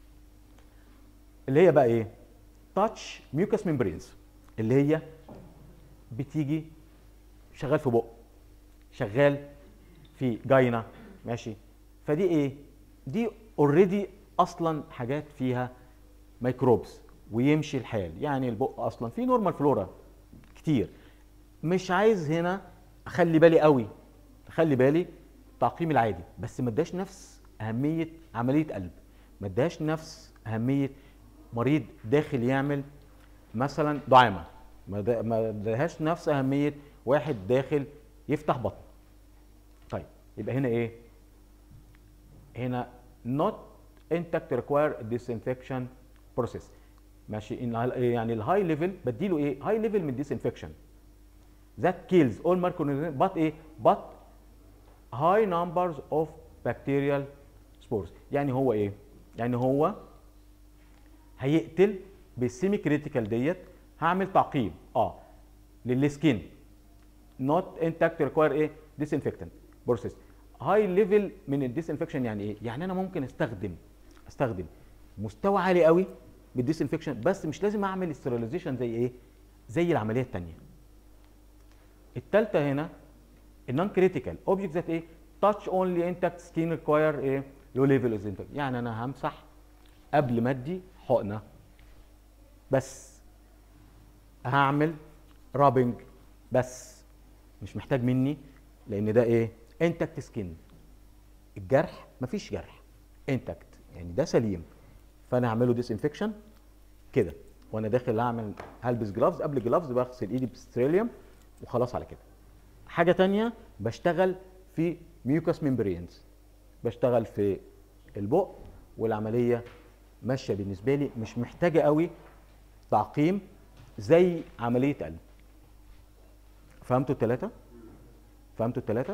اللي هي بقى ايه تاتش ميوكس ممبرينز اللي هي بتيجي شغال في بق شغال في جاينا ماشي فدي ايه دي اوريدي اصلا حاجات فيها ميكروبس ويمشي الحال يعني البق اصلا فيه نورمال فلورا كتير مش عايز هنا اخلي بالي قوي اخلي بالي التعقيم العادي بس ما اداش نفس اهميه عمليه قلب ما اداش نفس اهميه مريض داخل يعمل مثلا دعامه ما دا- ما اداهاش نفس اهميه واحد داخل يفتح بطن طيب يبقى هنا ايه هنا not intact require disinfection process ماشي إن ال- يعني الهاي ليفل بديله ايه هاي ليفل من disinfection that kills all microorganisms but ايه but high numbers of bacterial spores يعني هو ايه يعني هو هيقتل بالسيمي كريتيكال ديت هعمل تعقيم اه للسكين نوت انتاكت ريكواير ايه ديسانفكتنت بروسيس هاي ليفل من الديسانفكشن يعني ايه يعني انا ممكن استخدم استخدم مستوى عالي قوي بالديسانفكشن بس مش لازم اعمل استراليزيشن زي ايه زي العمليه الثانيه الثالثه هنا النون كريتيكال اوبجكت ذات ايه تاتش اونلي انتاكت سكين ريكواير ايه لو ليفل اوف يعني انا همسح قبل ما ادي حقنه بس هعمل رابنج بس مش محتاج مني لان ده ايه انتكت سكين الجرح مفيش جرح انتكت يعني ده سليم فانا هعمله ديس انفكشن كده وانا داخل اعمل هلبس جلافز قبل جلافز بغسل ايدي بستريليوم وخلاص على كده حاجه تانية بشتغل في ميوكس ممبرينز بشتغل في البق والعمليه ماشيه بالنسبه لي مش محتاجه قوي تعقيم زي عمليه قلب فهمتوا الثلاثه فهمتوا الثلاثه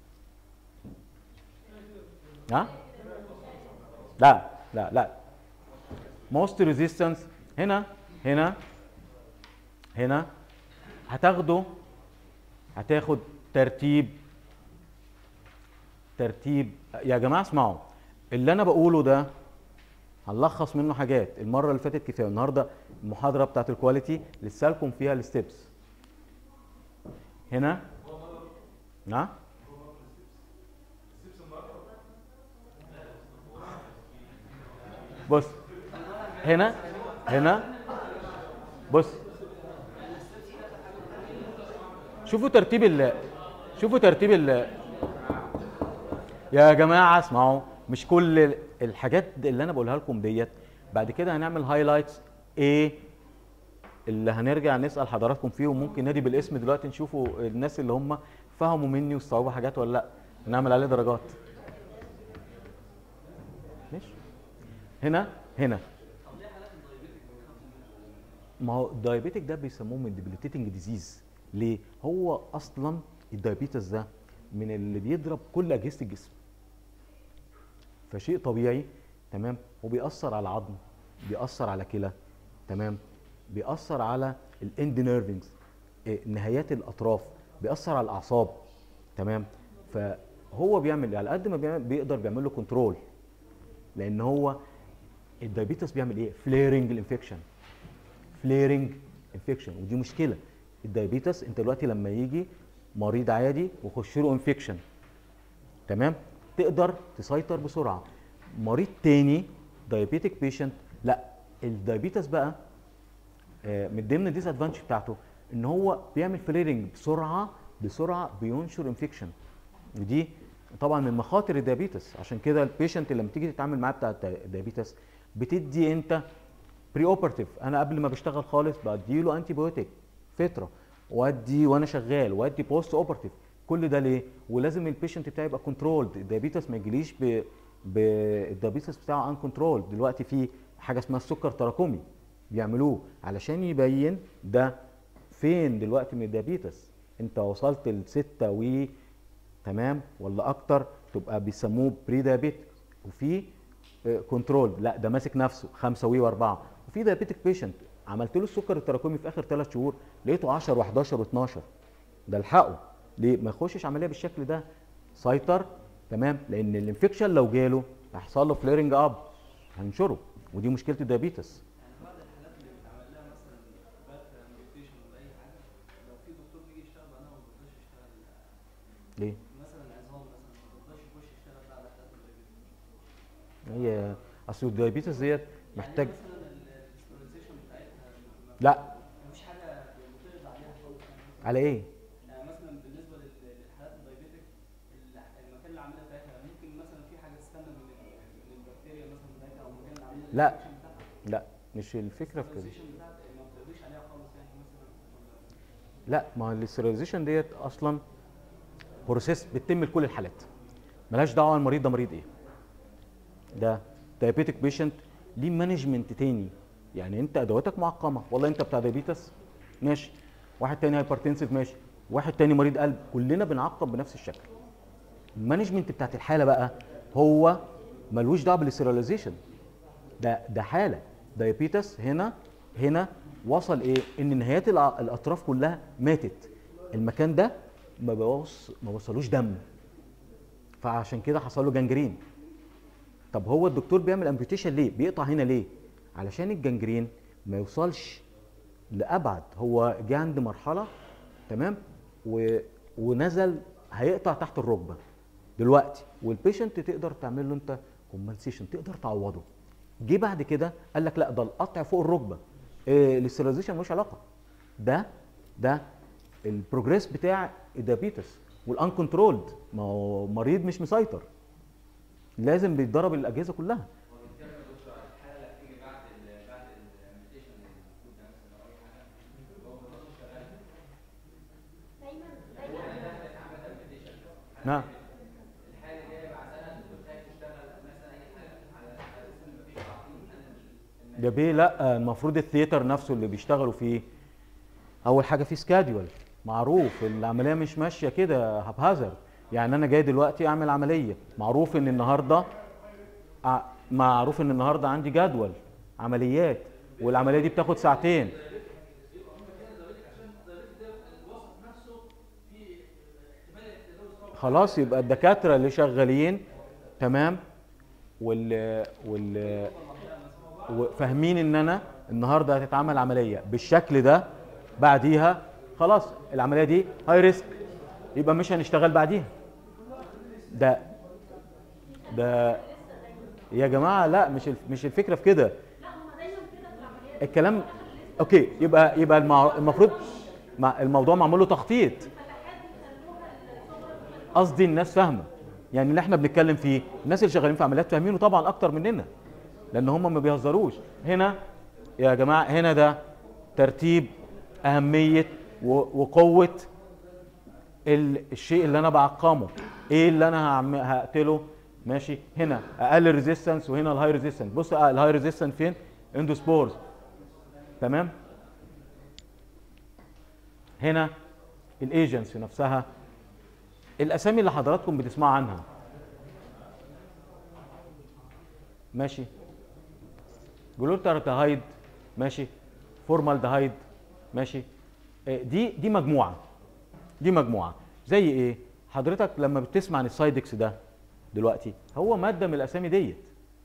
ها لا لا لا موست ريزيستنس هنا هنا هنا هتاخده هتاخد ترتيب ترتيب يا جماعه اسمعوا اللي انا بقوله ده هنلخص منه حاجات المره اللي فاتت كفايه النهارده المحاضره بتاعت الكواليتي لسه لكم فيها الستبس هنا نعم بص هنا هنا بص شوفوا ترتيب ال شوفوا ترتيب ال يا جماعه اسمعوا مش كل الحاجات اللي انا بقولها لكم ديت بعد كده هنعمل هايلايتس ايه اللي هنرجع نسال حضراتكم فيه وممكن نادي بالاسم دلوقتي نشوفوا الناس اللي هم فهموا مني واستوعبوا حاجات ولا لا نعمل عليه درجات ماشي هنا هنا ما هو الدايابيتك ده بيسموه من ديبليتيتنج ديزيز ليه هو اصلا الدايابيتس ده من اللي بيضرب كل اجهزه الجسم فشيء طبيعي تمام وبيأثر على العظم بيأثر على كلى تمام بيأثر على الاند نيرفنجز نهايات الاطراف بيأثر على الاعصاب تمام فهو بيعمل على قد ما بيعمل بيقدر بيعمل له كنترول لان هو الدايابيتس بيعمل ايه فليرنج الانفكشن فليرنج انفكشن ودي مشكله الدايابيتس انت دلوقتي لما يجي مريض عادي ويخش له انفكشن تمام تقدر تسيطر بسرعه مريض تاني دايابيتك بيشنت لا الدايابيتس بقى آه، من ضمن الديس ادفانتج بتاعته ان هو بيعمل فليرنج بسرعه بسرعه بينشر انفكشن ودي طبعا من مخاطر الدايابيتس عشان كده البيشنت لما تيجي تتعامل معاه بتاع الدايابيتس بتدي انت بري اوبرتيف انا قبل ما بشتغل خالص بديله انتي بايوتيك فتره وادي وانا شغال وادي بوست اوبرتيف كل ده ليه ولازم البيشنت بتاعي يبقى كنترولد الدايابيتس ما يجيليش ب بالدايابيتس بتاعه ان كنترول دلوقتي في حاجه اسمها السكر تراكمي بيعملوه علشان يبين ده فين دلوقتي من الدايابيتس انت وصلت لستة و تمام ولا اكتر تبقى بيسموه بري دايابيتك وفي كنترول لا ده ماسك نفسه خمسة وي واربعة وفي دايابيتك بيشنت عملت له السكر التراكمي في اخر ثلاث شهور لقيته 10 و11 و12 ده الحقه ليه ما يخشش عمليه بالشكل ده سيطر تمام لان الانفكشن لو جاله هيحصل له فليرنج اب هنشره ودي مشكله الديابيتس يعني بعض الحالات اللي بيتعمل لها مثلا بات ميوتيشن ولا اي حاجه لو في دكتور بيجي يشتغل بعدها ما بيرضاش يشتغل ليه مثلا عظام مثلا ما بيرضاش يخش يشتغل بقى على حالات الدايبيتس هي اصل الديابيتس ديت محتاج يعني مثلا الاستراليزيشن بتاعتها ما- لا مفيش حاجه بتقضي عليها خالص يعني على ايه يعني مثلا بالنسبه لل- للحالات الدايبيتك الح- المكان العمليه بتاعتها ممكن مثلا في حاجه تستنى من ال- من البكتيريا مثلا بتاعتها او مكان العمليه لا. الانفكشن بتاعها لا مش الفكره في كده الاستراليزيشن بتاعتها ما بتقضيش عليها خالص يعني مثلا ولا- لا ما الاستيريلايزيشن ديت اصلا بروسيس بتتم لكل الحالات ملهاش دعوه المريض ده مريض ايه ده دايابيتك بيشنت ليه مانجمنت تاني يعني انت ادواتك معقمه والله انت بتاع دايابيتس ماشي واحد تاني هايبرتنسيف ماشي واحد تاني مريض قلب كلنا بنعقم بنفس الشكل المانجمنت بتاعت الحاله بقى هو ملوش دعوه بالاستيريلايزيشن ده ده حاله دايابيتس هنا هنا وصل ايه ان نهايات الع- الاطراف كلها ماتت المكان ده ما بوص ما وصلوش دم فعشان كده حصل له جنجرين طب هو الدكتور بيعمل امبيوتيشن ليه بيقطع هنا ليه علشان الجنجرين ما يوصلش لابعد هو جه عند مرحله تمام و... ونزل هيقطع تحت الركبه دلوقتي والبيشنت تقدر تعمل له انت كومبنسيشن تقدر تعوضه جه بعد كده قال لك لا ده القطع فوق الركبه إيه الاستيرلايزيشن ملوش علاقه ده ده البروجريس بتاع الديابيتس والان كنترولد ما هو مريض مش مسيطر لازم بيتضرب الاجهزه كلها وبالتالي يا دكتور الحاله اللي هتيجي بعد ال بعد الامبيتيشن المفروض ده مثلا او اي حاجه هو ما بيبقاش شغال دايما دايما نعم الحاله اللي جايه بعد سنه الدكتور خايف تشتغل مثلا اي حاجه على على اساس ان مفيش تعقيم انا ده بيه لا المفروض الثياتر نفسه اللي بيشتغلوا فيه اول حاجه في سكادول معروف العمليه مش ماشيه كده هبهزر يعني انا جاي دلوقتي اعمل عمليه معروف ان النهارده ع- معروف ان النهارده عندي جدول عمليات والعمليه دي بتاخد ساعتين خلاص يبقى الدكاتره اللي شغالين تمام وال وال وفاهمين ان انا النهارده هتتعمل عمليه بالشكل ده بعديها خلاص العمليه دي هاي ريسك يبقى مش هنشتغل بعديها ده ده يا جماعه لا مش الف- مش الفكره في كده لا هم دايما كده في العمليات الكلام اوكي يبقى يبقى المع... المفروض مع الموضوع معمول له تخطيط فتحات بيخلوها الصبر قصدي الناس فاهمه يعني اللي احنا بنتكلم فيه الناس اللي شغالين في عمليات فاهمينه طبعا اكتر مننا لان هم ما بيهزروش هنا يا جماعه هنا ده ترتيب اهميه و- وقوه ال- الشيء اللي انا بعقمه ايه اللي انا هعم- هقتله ماشي هنا اقل ريزيستنس وهنا الهاي ريزيستنس بص آه، الهاي ريزيستنس فين اندوسبورز تمام هنا الايجنتس نفسها الاسامي اللي حضراتكم بتسمعوا عنها ماشي جلوتاركاهيد ماشي فورمالدهايد ماشي آه، دي دي مجموعه دي مجموعه زي ايه حضرتك لما بتسمع عن السايدكس ده دلوقتي هو ماده من الاسامي ديت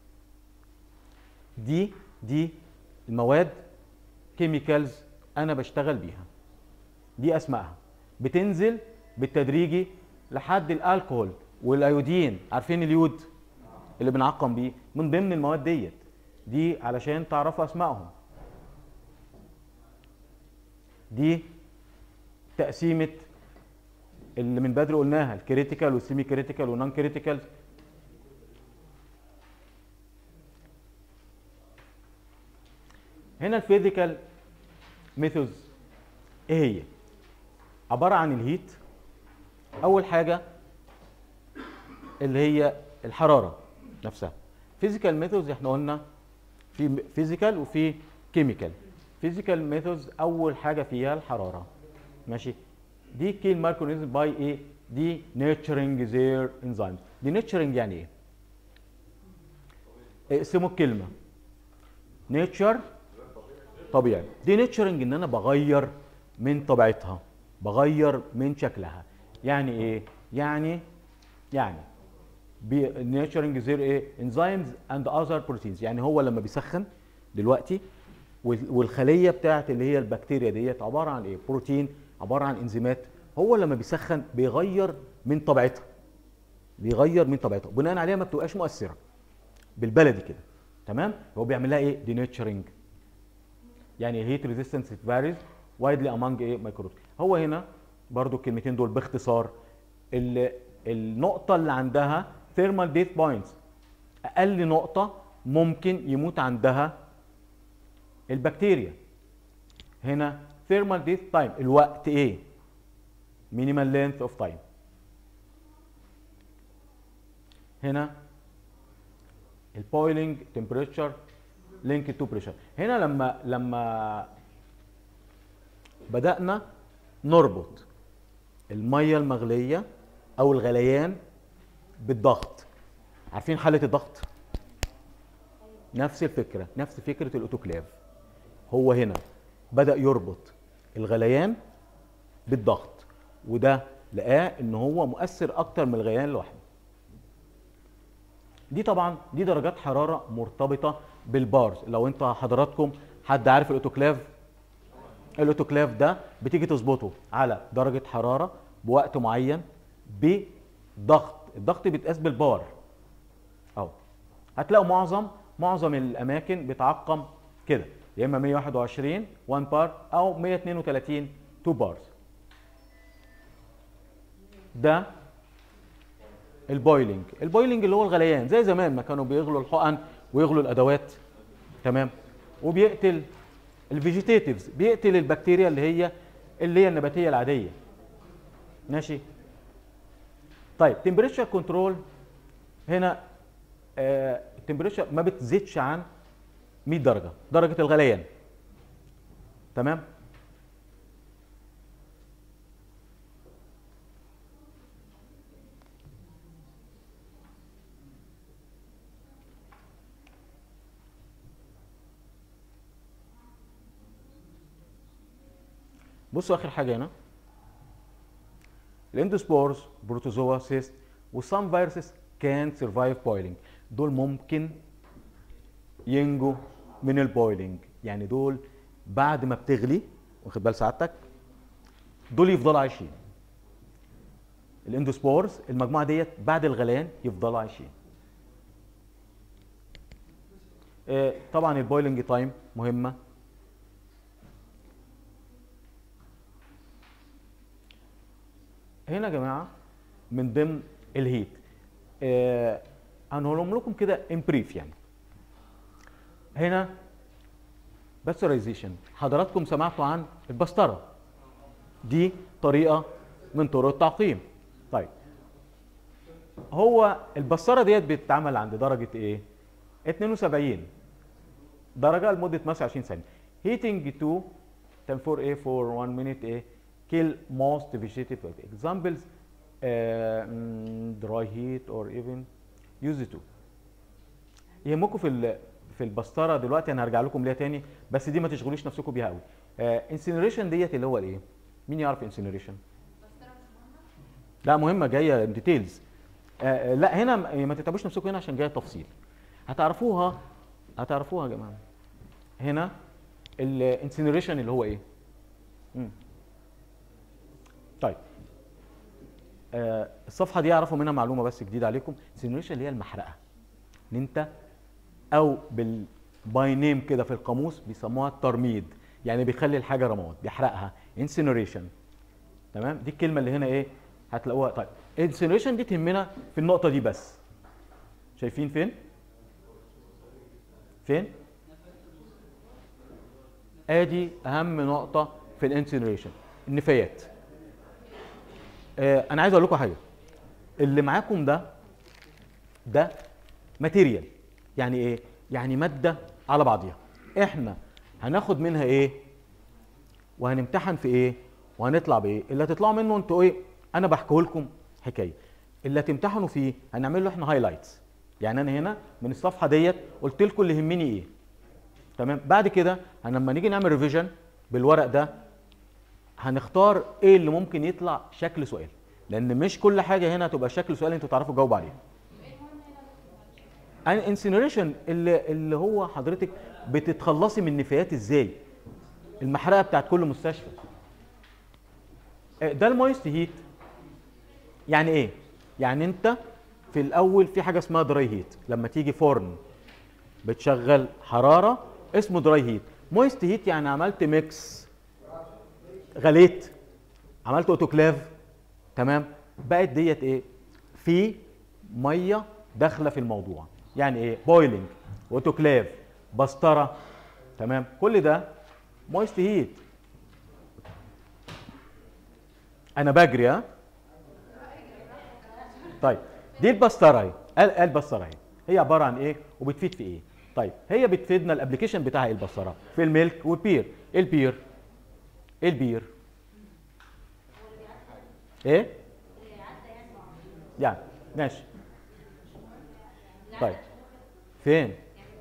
دي دي المواد كيميكالز انا بشتغل بيها دي اسمائها بتنزل بالتدريجي لحد الالكهول والايودين عارفين اليود اللي بنعقم بيه من ضمن المواد ديت دي علشان تعرفوا اسمائهم دي تقسيمه اللي من بدري قلناها الكريتيكال والسيمي كريتيكال والنون كريتيكال هنا الفيزيكال ميثودز ايه هي عباره عن الهيت اول حاجه اللي هي الحراره نفسها فيزيكال ميثودز احنا قلنا في فيزيكال وفي كيميكال فيزيكال ميثودز اول حاجه فيها الحراره ماشي دي كيل ماركونيزم باي ايه دي نيتشرنج زير انزيم دي نيتشرنج يعني ايه اقسموا الكلمه نيتشر طبيعي دي نيتشرنج ان انا بغير من طبيعتها بغير من شكلها يعني ايه يعني يعني نيتشرنج زير ايه انزيمز اند اذر بروتينز يعني هو لما بيسخن دلوقتي وال- والخليه بتاعت اللي هي البكتيريا ديت عباره عن ايه بروتين عباره عن انزيمات هو لما بيسخن بيغير من طبيعتها بيغير من طبيعتها بناء عليها ما بتبقاش مؤثره بالبلدي كده تمام هو بيعمل لها ايه دينيتشرنج يعني هيت ريزيستنس فاريز وايدلي امونج ايه مايكروب هو هنا برضو الكلمتين دول باختصار ال- النقطه اللي عندها ثيرمال ديث بوينتس اقل نقطه ممكن يموت عندها البكتيريا هنا ثيرمال ديث تايم الوقت ايه مينيمال لينث اوف تايم هنا البويلنج تمبريتشر لينك تو بريشر هنا لما لما بدأنا نربط المية المغلية أو الغليان بالضغط عارفين حالة الضغط نفس الفكرة نفس فكرة الأوتوكلاف هو هنا بدأ يربط الغليان بالضغط وده لقاه ان هو مؤثر اكتر من الغليان لوحده دي طبعا دي درجات حراره مرتبطه بالبارز لو انت حضراتكم حد عارف الاوتوكلاف الاوتوكلاف ده بتيجي تظبطه على درجه حراره بوقت معين بضغط الضغط بيتقاس بالبار اهو هتلاقوا معظم معظم الاماكن بتعقم كده يا اما 121 1 بار او 132 2 بارز ده البويلنج البويلنج اللي هو الغليان زي زمان ما كانوا بيغلوا الحقن ويغلوا الادوات تمام وبيقتل الفيجيتيتيفز بيقتل البكتيريا اللي هي اللي هي النباتيه العاديه ماشي طيب تمبريتشر كنترول هنا التمبريتشر ما بتزيدش عن 100 درجه درجه الغليان تمام بصوا اخر حاجه هنا الاندوسبورز بروتوزوا سيست وسام فيروسز كان سرفايف بويلنج دول ممكن ينجوا من البويلنج يعني دول بعد ما بتغلي واخد بال سعادتك دول يفضلوا عايشين الاندوسبورز المجموعه ديت بعد الغليان يفضلوا عايشين آه، طبعا البويلنج تايم مهمه هنا يا جماعه من ضمن الهيت آه هنقولهم لكم كده ان بريف يعني هنا باسترايزيشن حضراتكم سمعتوا عن البسطره دي طريقه من طرق التعقيم طيب هو البسطره ديت بتتعمل عند درجه ايه 72 درجه لمده مثلا 20 ثانيه هيتنج تو 10 4 ايه for 1 minute ايه kill most vegetative plant. examples uh, mm, dry heat or even use to يهمكم في ال- في البسطره دلوقتي انا هرجع لكم ليها تاني بس دي ما تشغلوش نفسكم بيها قوي انسينريشن ديت اللي هو الايه مين يعرف انسينريشن لا مهمه جايه ديتيلز لا هنا م- ما تتعبوش نفسكم هنا عشان جايه تفصيل هتعرفوها هتعرفوها يا جماعه هنا الانسينريشن اللي هو ايه مم. طيب آه الصفحه دي اعرفوا منها معلومه بس جديده عليكم انسينريشن اللي هي المحرقه ان انت او بالباي نيم كده في القاموس بيسموها الترميد يعني بيخلي الحاجه رماد بيحرقها انسينريشن تمام دي الكلمه اللي هنا ايه هتلاقوها طيب انسينريشن دي تهمنا في النقطه دي بس شايفين فين فين ادي اهم نقطه في الانسينريشن النفايات آه انا عايز اقول لكم حاجه اللي معاكم ده ده ماتيريال يعني ايه يعني ماده على بعضيها احنا هناخد منها ايه وهنمتحن في ايه وهنطلع بايه اللي هتطلعوا منه انتوا ايه انا بحكيه لكم حكايه اللي هتمتحنوا فيه هنعمل له احنا هايلايتس يعني انا هنا من الصفحه ديت قلت لكم اللي يهمني ايه تمام بعد كده هن- لما نيجي نعمل ريفيجن بالورق ده هنختار ايه اللي ممكن يطلع شكل سؤال لان مش كل حاجه هنا هتبقى شكل سؤال انتوا تعرفوا تجاوبوا عليه الانسينريشن اللي اللي هو حضرتك بتتخلصي من النفايات ازاي المحرقه بتاعت كل مستشفى آه، ده المويست هيت يعني ايه يعني انت في الاول في حاجه اسمها دراي هيت لما تيجي فرن بتشغل حراره اسمه دراي هيت مويست هيت يعني عملت ميكس غليت عملت اوتوكلاف تمام بقت ديت ايه في ميه داخله في الموضوع يعني ايه بويلنج اوتوكلاف بسطره تمام كل ده مويست هيت انا بجري ها طيب دي البسطره اهي ال- البسطره اهي هي عباره عن ايه وبتفيد في ايه طيب هي بتفيدنا الابلكيشن بتاعها ايه البسطره في الميلك والبير ايه البير ايه البير ايه يعني ماشي طيب فين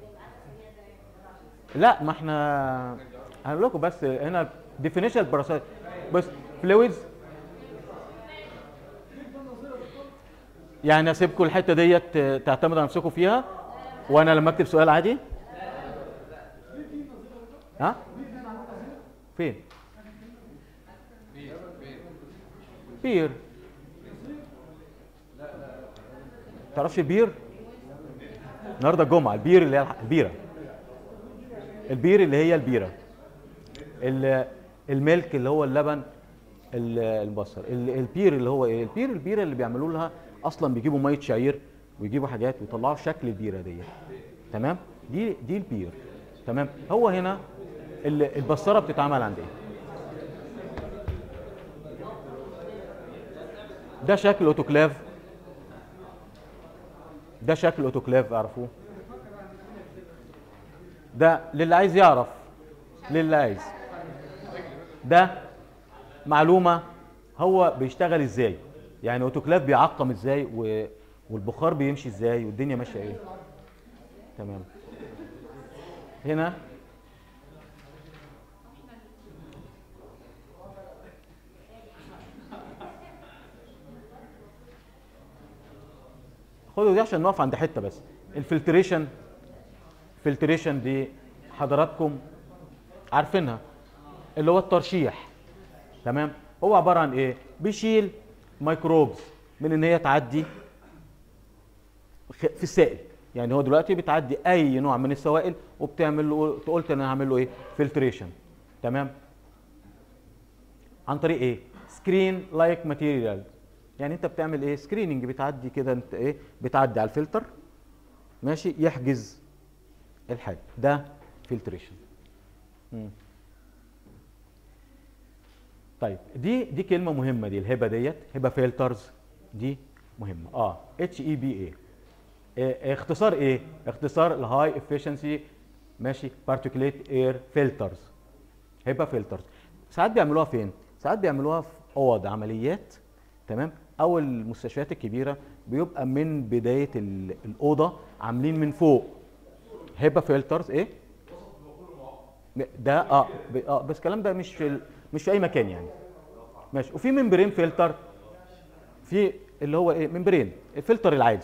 لا ما احنا هقول لكم بس هنا ديفينيشن باراسايت بس فلويدز يعني اسيبكم الحته ديت تعتمدوا على نفسكم فيها وانا لما اكتب سؤال عادي ها فين بير تعرفش البير النهارده الجمعه البير اللي هي الح- البيره البير اللي هي البيره ال- الملك اللي هو اللبن ال- المبصر ال- البير اللي هو ايه البير البيره اللي بيعملوا لها اصلا بيجيبوا ميه شعير ويجيبوا حاجات ويطلعوا شكل البيره ديت تمام دي دي البير تمام هو هنا ال- البصره بتتعمل عند ايه ده شكل اوتوكلاف ده شكل اوتوكلاف اعرفوه ده للي عايز يعرف للي عايز ده معلومه هو بيشتغل ازاي يعني اوتوكلاف بيعقم ازاي و... والبخار بيمشي ازاي والدنيا ماشيه ايه تمام هنا خدوا دي عشان نقف عند حته بس الفلتريشن فلتريشن دي حضراتكم عارفينها اللي هو الترشيح تمام هو عباره عن ايه بيشيل ميكروبز من ان هي تعدي خ- في السائل يعني هو دلوقتي بتعدي اي نوع من السوائل وبتعمل له قلت انا هعمل له ايه فلتريشن تمام عن طريق ايه سكرين لايك ماتيريال يعني انت بتعمل ايه سكريننج بتعدي كده انت ايه بتعدي على الفلتر ماشي يحجز الحاجه ده فلتريشن طيب دي دي كلمه مهمه دي الهبه ديت هبه فلترز دي مهمه اه اتش اي بي اي اختصار ايه اختصار الهاي افشنسي ماشي بارتيكوليت اير فلترز هيبقى فلترز ساعات بيعملوها فين ساعات بيعملوها في اوض عمليات تمام او المستشفيات الكبيره بيبقى من بدايه ال- الاوضه عاملين من فوق هيبقى فلترز ايه ده اه ب- اه بس الكلام ده مش في ال- مش في اي مكان يعني ماشي وفي ممبرين فلتر في اللي هو ايه ممبرين الفلتر العادي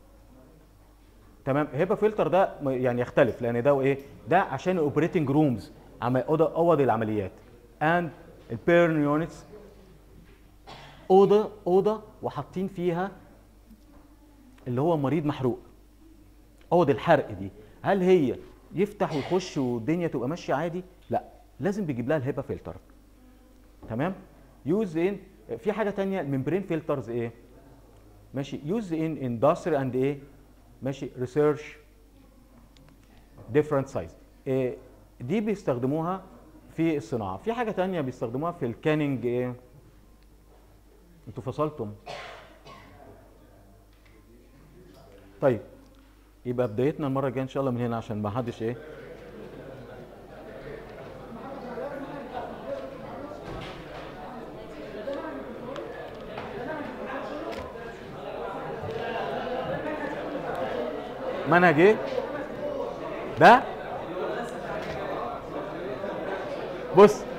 تمام هيبقى فلتر ده م- يعني يختلف لان ده ايه ده عشان الاوبريتنج رومز اوضه اوض العمليات اند البيرن يونتس اوضه اوضه وحاطين فيها اللي هو مريض محروق اوض الحرق دي هل هي يفتح ويخش والدنيا تبقى ماشيه عادي لا لازم بيجيب لها الهيبا فلتر تمام يوز ان في حاجه تانية الممبرين فلترز ايه ماشي يوز ان اندستري اند ايه ماشي ريسيرش ديفرنت سايز دي بيستخدموها في الصناعه في حاجه تانية بيستخدموها في الكاننج ايه انتوا فصلتم طيب يبقى بدايتنا المره الجايه ان شاء الله من هنا عشان ما حدش ايه منهج ايه ده بص